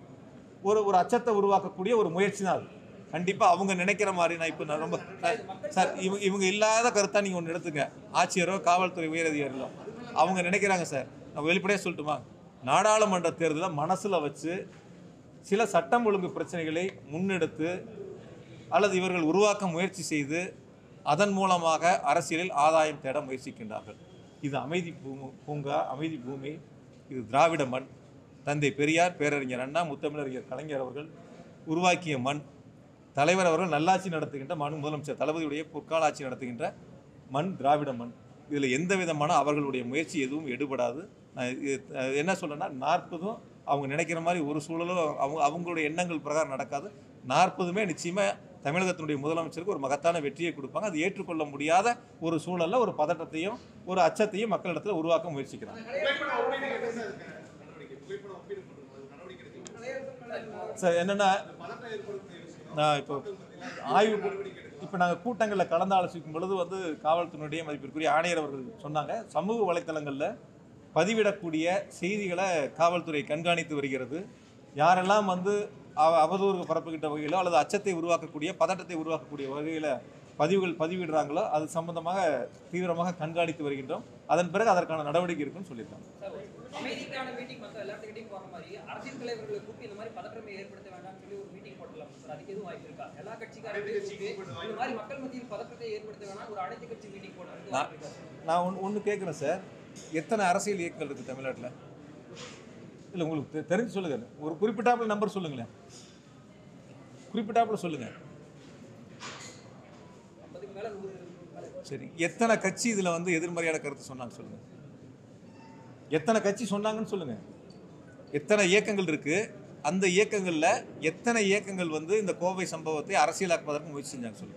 ஒரு ஒரு அச்சத்தை உருவாக்கக்கூடிய ஒரு முயற்சி தான் அது கண்டிப்பாக அவங்க நினைக்கிற மாதிரி நான் இப்போ நான் ரொம்ப நான் சார் இவங்க இவங்க இல்லாத கருத்தா நீங்கள் ஒன்று எடுத்துங்க ஆட்சியரோ காவல்துறை உயரதிகாரிகளோ அவங்க நினைக்கிறாங்க சார் நான் வெளிப்படையாக சொல்லட்டுமா நாடாளுமன்ற தேர்தலை மனசில் வச்சு சில சட்டம் ஒழுங்கு பிரச்சனைகளை முன்னெடுத்து அல்லது இவர்கள் உருவாக்க முயற்சி செய்து அதன் மூலமாக அரசியலில் ஆதாயம் தேட முயற்சிக்கின்றார்கள் இது அமைதி பூமு பூங்கா அமைதி பூமி இது திராவிட மண் தந்தை பெரியார் பேரறிஞர் அண்ணா முத்தமிழறிஞர் கலைஞர் அவர்கள் உருவாக்கிய மண் தலைவர் அவர்கள் நல்லாட்சி நடத்துகின்ற மண் முதலமைச்சர் தளபதியுடைய பொற்கால ஆட்சி நடத்துகின்ற மண் திராவிட மண் இதில் எந்த விதமான அவர்களுடைய முயற்சி எதுவும் எடுபடாது நான் இது, அஹ், என்ன சொல்றேன்னா நாற்பதும் அவங்க நினைக்கிற மாதிரி ஒரு சூழலும் அவங்க அவங்களுடைய எண்ணங்கள் பிரகாரம் நடக்காது நாற்பதுமே நிச்சயமாக தமிழகத்தினுடைய முதலமைச்சருக்கு ஒரு மகத்தான வெற்றியை கொடுப்பாங்க அது ஏற்றுக்கொள்ள முடியாத ஒரு சூழல்ல ஒரு பதட்டத்தையும் ஒரு அச்சத்தையும் மக்களிடத்தில் உருவாக்க முயற்சிக்கிறாங்க புகைப்படம் ஒப்பீடு எப்படி சார் இருக்கு நடவடிக்கை புகைப்படம் ஒப்பீடு பண்றது நடவடிக்கை எடுக்கணும் சார் என்னென்னா பதட்டம் ஏற்படுத்திய விஷயம் நான் இப்போ ஆய்வு இப்போ நாங்கள் கூட்டங்களில் கலந்து ஆலோசிக்கும் பொழுது வந்து காவல்துறையினுடைய மதிப்பிற்குரிய ஆணையர் அவர்கள் சொன்னாங்க சமூக வலைத்தளங்களில் பதிவிடக்கூடிய செய்திகளை காவல்துறை கண்காணித்து வருகிறது யாரெல்லாம் வந்து அவ அவதூறு பரப்புகின்ற வகையிலோ அல்லது அச்சத்தை உருவாக்கக்கூடிய பதட்டத்தை உருவாக்கக்கூடிய வகையில் பதிவுகள் பதிவிடுறாங்களோ அது சம்பந்தமாக தீவிரமாக கண்காணித்து வருகின்றோம் அதன் பிறகு அதற்கான நடவடிக்கை இருக்குன்னு சொல்லியிருக்காங்க சார், அமைதிக்கான மீட்டிங் மற்ற எல்லாத்துக்கிட்டையும் போற மாதிரி அரசியல் தலைவர்களை கூப்பி இந்த மாதிரி பதற்றமை ஏற்படுத்த வேண்டாம்னு சொல்லி ஒரு மீட்டிங் போடலாம் சார் அதுக்கு எதுவும் வாய்ப்பு இருக்கா எல்லா கட்சிக்காரர்களையும் கூப்பி இந்த மாதிரி மக்கள் மத்தியில் பதற்றத்தை ஏற்படுத்த வேணாம் ஒரு அனைத்து கட்சி மீட்டிங் போடுறதுக்கு வாய்ப்பு இருக்கா சார்? நான் ஒன்று ஒன்று கேட்குறேன் சார் எத்தனை அரசியல் இயக்கங்கள் இருக்குது தமிழ்நாட்டில் இல்லை உங்களுக்கு தெ- தெரிஞ்சு சொல்லுங்க ஒரு குறிப்பிட்டாப்புல நம்பர் சொல்லுங்களேன் குறிப்பிட்டாப்புல சொல்லுங்க ஐம்பதுக்கு மேல நூறு மேல சரி எத்தனை கட்சி இதில் வந்து எதிர்மறையான கருத்து சொன்னாங்க சொல்லுங்க எத்தனை கட்சி சொன்னாங்கன்னு சொல்லுங்க எத்தனை இயக்கங்கள் இருக்கு அந்த இயக்கங்களில் எத்தனை இயக்கங்கள் வந்து இந்த கோவை சம்பவத்தை அரசியலாக்குவதற்கு முயற்சி செஞ்சாங்க சொல்லுங்க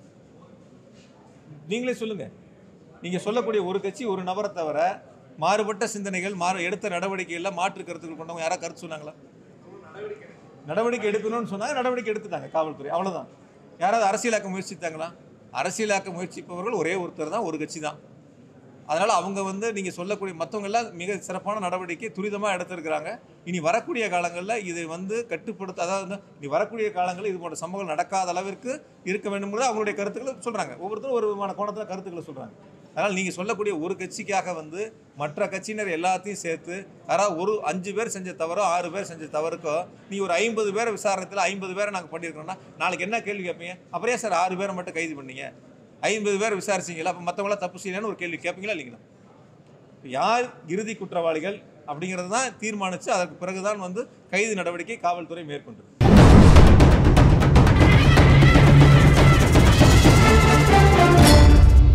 நீங்களே சொல்லுங்க நீங்க சொல்லக்கூடிய ஒரு கட்சி ஒரு நபரை தவிர மாறுபட்ட சிந்தனைகள் மாறு எடுத்த நடவடிக்கைகளில் மாற்று கருத்துக்கள் கொண்டவங்க யாராவது கருத்து சொன்னாங்களா நடவடிக்கை எடுக்கணும்னு சொன்னாங்க நடவடிக்கை எடுத்துட்டாங்க காவல்துறை அவ்வளவுதான் யாராவது அரசியலாக்க முயற்சித்தாங்களா அரசியலாக்க முயற்சிப்பவர்கள் ஒரே ஒருத்தர் தான் ஒரு கட்சி தான் அதனால் அவங்க வந்து நீங்கள் சொல்லக்கூடிய மற்றவங்க எல்லாம் மிக சிறப்பான நடவடிக்கை துரிதமாக எடுத்திருக்கிறாங்க இனி வரக்கூடிய காலங்களில் இதை வந்து கட்டுப்படுத்த அதாவது வந்து இனி வரக்கூடிய காலங்களில் இது போன்ற சம்பவங்கள் நடக்காத அளவிற்கு இருக்க வேண்டும்ங்கிறது அவங்களுடைய கருத்துக்களை சொல்கிறாங்க ஒவ்வொருத்தரும் ஒரு விதமான கோணத்தில் கருத்துக்களை சொல்கிறாங்க அதனால் நீங்கள் சொல்லக்கூடிய ஒரு கட்சிக்காக வந்து மற்ற கட்சியினர் எல்லாத்தையும் சேர்த்து யாராவது ஒரு அஞ்சு பேர் செஞ்ச தவறோ ஆறு பேர் செஞ்ச தவறுக்கோ நீ ஒரு ஐம்பது பேரை விசாரணத்தில் ஐம்பது பேரை நாங்கள் பண்ணியிருக்கோம்னா நாளைக்கு என்ன கேள்வி கேட்பீங்க அப்புறம் ஏன் சார் ஆறு பேரை மட்டும் கைது பண்ணீங்க ஐம்பது பேர் விசாரிச்சீங்களா அப்போ மற்றவங்களாம் தப்பு செய்யலன்னு ஒரு கேள்வி கேட்பீங்களா இல்லைங்களா யார் இறுதி குற்றவாளிகள் அப்படிங்கிறது தான் தீர்மானித்து அதற்கு பிறகுதான் வந்து கைது நடவடிக்கை காவல்துறை மேற்கொண்டது